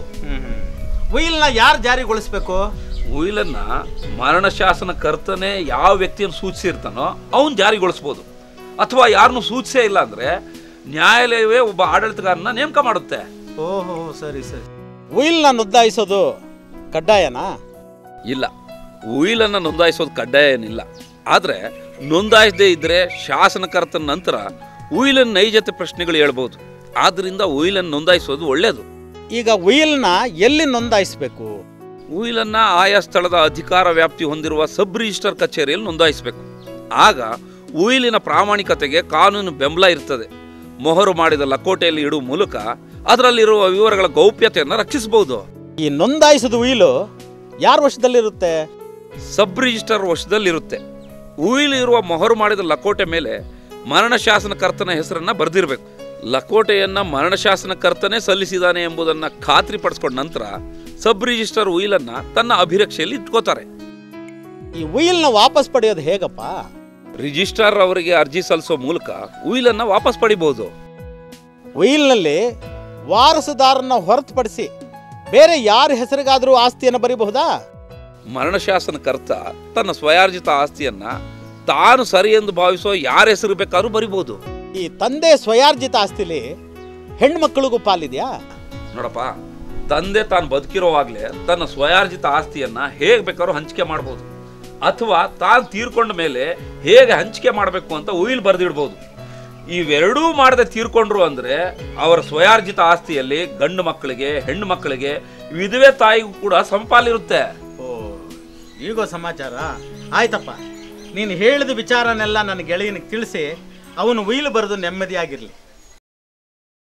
ಉಯಿಲ್ನ ಯಾರು ಜಾರಿಗೊಳಿಸ್ಬೇಕು ಉಯಿಲನ್ನ ಮರಣ ಶಾಸನ ಕರ್ತನೆ ಯಾವ ವ್ಯಕ್ತಿಯನ್ನು ಸೂಚಿಸಿರ್ತಾನೋ ಅವನ್ ಜಾರಿಗೊಳಿಸ್ಬೋದು ಅಥವಾ ಯಾರನ್ನು ಸೂಚಿಸೇ ಇಲ್ಲ ಅಂದ್ರೆ ನ್ಯಾಯಾಲಯವೇ ಒಬ್ಬ ಆಡಳಿತಗಾರನ ನೇಮಕ ಮಾಡುತ್ತೆ ಓಹೋ ಸರಿ ಸರಿ ಉಯಿಲ್ನ ನೋಂದಾಯಿಸೋದು ಕಡ್ಡಾಯನಾ ಇಲ್ಲ ಉಯಿಲನ್ನು ನೋಂದಾಯಿಸೋದು ಕಡ್ಡಾಯ ಏನಿಲ್ಲ ಆದರೆ ನೋಂದಾಯಿಸದೇ ಇದ್ದರೆ ಶಾಸನಕರ್ತನ ನಂತರ ಉಯಿಲನ ನೈಜತೆ ಪ್ರಶ್ನೆಗಳು ಹೇಳ್ಬೋದು ಆದ್ದರಿಂದ ಉಯಿಲನ್ನು ನೋಂದಾಯಿಸೋದು ಒಳ್ಳೆಯದು ಈಗ ಉಯಿಲ್ನ ಎಲ್ಲಿ ನೋಂದಾಯಿಸಬೇಕು ಉಯಿಲನ್ನ ಆಯಾ ಸ್ಥಳದ ಅಧಿಕಾರ ವ್ಯಾಪ್ತಿ ಹೊಂದಿರುವ ಸಬ್ ರಿಜಿಸ್ಟರ್ ಕಚೇರಿಯಲ್ಲಿ ನೋಂದಾಯಿಸಬೇಕು ಆಗ ಉಯಿಲಿನ ಪ್ರಾಮಾಣಿಕತೆಗೆ ಕಾನೂನು ಬೆಂಬಲ ಇರ್ತದೆ ಮೊಹರು ಮಾಡಿದ ಲಕೋಟೆಯಲ್ಲಿ ಇಡುವ ಮೂಲಕ ಅದರಲ್ಲಿರುವ ವಿವರಗಳ ಗೌಪ್ಯತೆಯನ್ನು ರಕ್ಷಿಸಬಹುದು ಈ ನೋಂದಾಯಿಸದ ಉಯಿಲು ಯಾರ ವಶದಲ್ಲಿರುತ್ತೆ ಸಬ್ ರಿಜಿಸ್ಟರ್ ವಶದಲ್ಲಿರುತ್ತೆ ಉಯಿಲು ಇರುವ ಮೊಹರು ಮಾಡಿದ ಲಕೋಟೆ ಮೇಲೆ ಮರಣ ಶಾಸನಕರ್ತನ ಹೆಸರನ್ನ ಬರೆದಿರಬೇಕು ಲಕೋಟೆಯನ್ನ ಮರಣ ಶಾಸನಕರ್ತನೇ ಸಲ್ಲಿಸಿದಾನೆ ಎಂಬುದನ್ನ ಖಾತ್ರಿಪಡಿಸ್ಕೊಂಡ ನಂತರ ಸಬ್ ರಿಜಿಸ್ಟರ್ ಉಯಿಲನ್ನ ತನ್ನ ಅಭಿರಕ್ಷೆಯಲ್ಲಿ ಇಟ್ಕೋತಾರೆ ಈ ಉಯಿಲ್ನ ವಾಪಸ್ ಪಡೆಯೋದು ಹೇಗಪ್ಪ ರಿಜಿಸ್ಟ್ರಾರ್ ಅವರಿಗೆ ಅರ್ಜಿ ಸಲ್ಲಿಸೋ ಮೂಲಕ ಉಯಿಲನ್ನ ವಾಪಸ್ ಪಡಿಬಹುದು ಉಯಿಲ್ನಲ್ಲಿ ವಾರಸುದಾರನ ಹೊರತುಪಡಿಸಿ ಬೇರೆ ಯಾರ ಹೆಸರಿಗಾದರೂ ಆಸ್ತಿಯನ್ನು ಬರೀಬಹುದಾ ಮರಣ ಶಾಸನಕರ್ತ ತನ್ನ ಸ್ವಯಾರ್ಜಿತ ಆಸ್ತಿಯನ್ನ ತಾನು ಸರಿ ಎಂದು ಭಾವಿಸೋ ಯಾರ ಹೆಸರು ಬೇಕಾದ್ರೂ ಬರಿಬಹುದು ಈ ತಂದೆ ಸ್ವಯಾರ್ಜಿತ ಆಸ್ತಿಲಿ ಹೆಣ್ಮಕ್ಳಿಗೂ ಪಾಲಿದೆಯಾ ನೋಡಪ್ಪ ತಂದೆ ತಾನು ಬದುಕಿರೋವಾಗ್ಲೇ ತನ್ನ ಸ್ವಯಾರ್ಜಿತ ಆಸ್ತಿಯನ್ನ ಹೇಗೆ ಬೇಕಾದ್ರೂ ಹಂಚಿಕೆ ಮಾಡ್ಬೋದು ಅಥವಾ ತಾನು ತೀರ್ಕೊಂಡ ಮೇಲೆ ಹೇಗೆ ಹಂಚಿಕೆ ಮಾಡಬೇಕು ಅಂತ ಉಯಿಲ್ ಬರೆದಿಡ್ಬೋದು ಇವೆರಡೂ ಮಾಡದೆ ತೀರ್ಕೊಂಡ್ರು ಅಂದ್ರೆ ಅವರ ಸ್ವಯಾರ್ಜಿತ ಆಸ್ತಿಯಲ್ಲಿ ಗಂಡು ಮಕ್ಕಳಿಗೆ ಹೆಣ್ಣು ಮಕ್ಕಳಿಗೆ ವಿಧವೆ ತಾಯಿಗೂ ಕೂಡ ಸಮಪಾಲಿರುತ್ತೆ ಓ ಈಗೋ ಸಮಾಚಾರ ಆಯ್ತಪ್ಪ ನೀನು ಹೇಳಿದ ವಿಚಾರನೆಲ್ಲ ನನ್ನ ಗೆಳೆಯನಿಗೆ ತಿಳಿಸಿ ಅವನು ಉಯಿಲು ಬರೆದು ನೆಮ್ಮದಿಯಾಗಿರಲಿ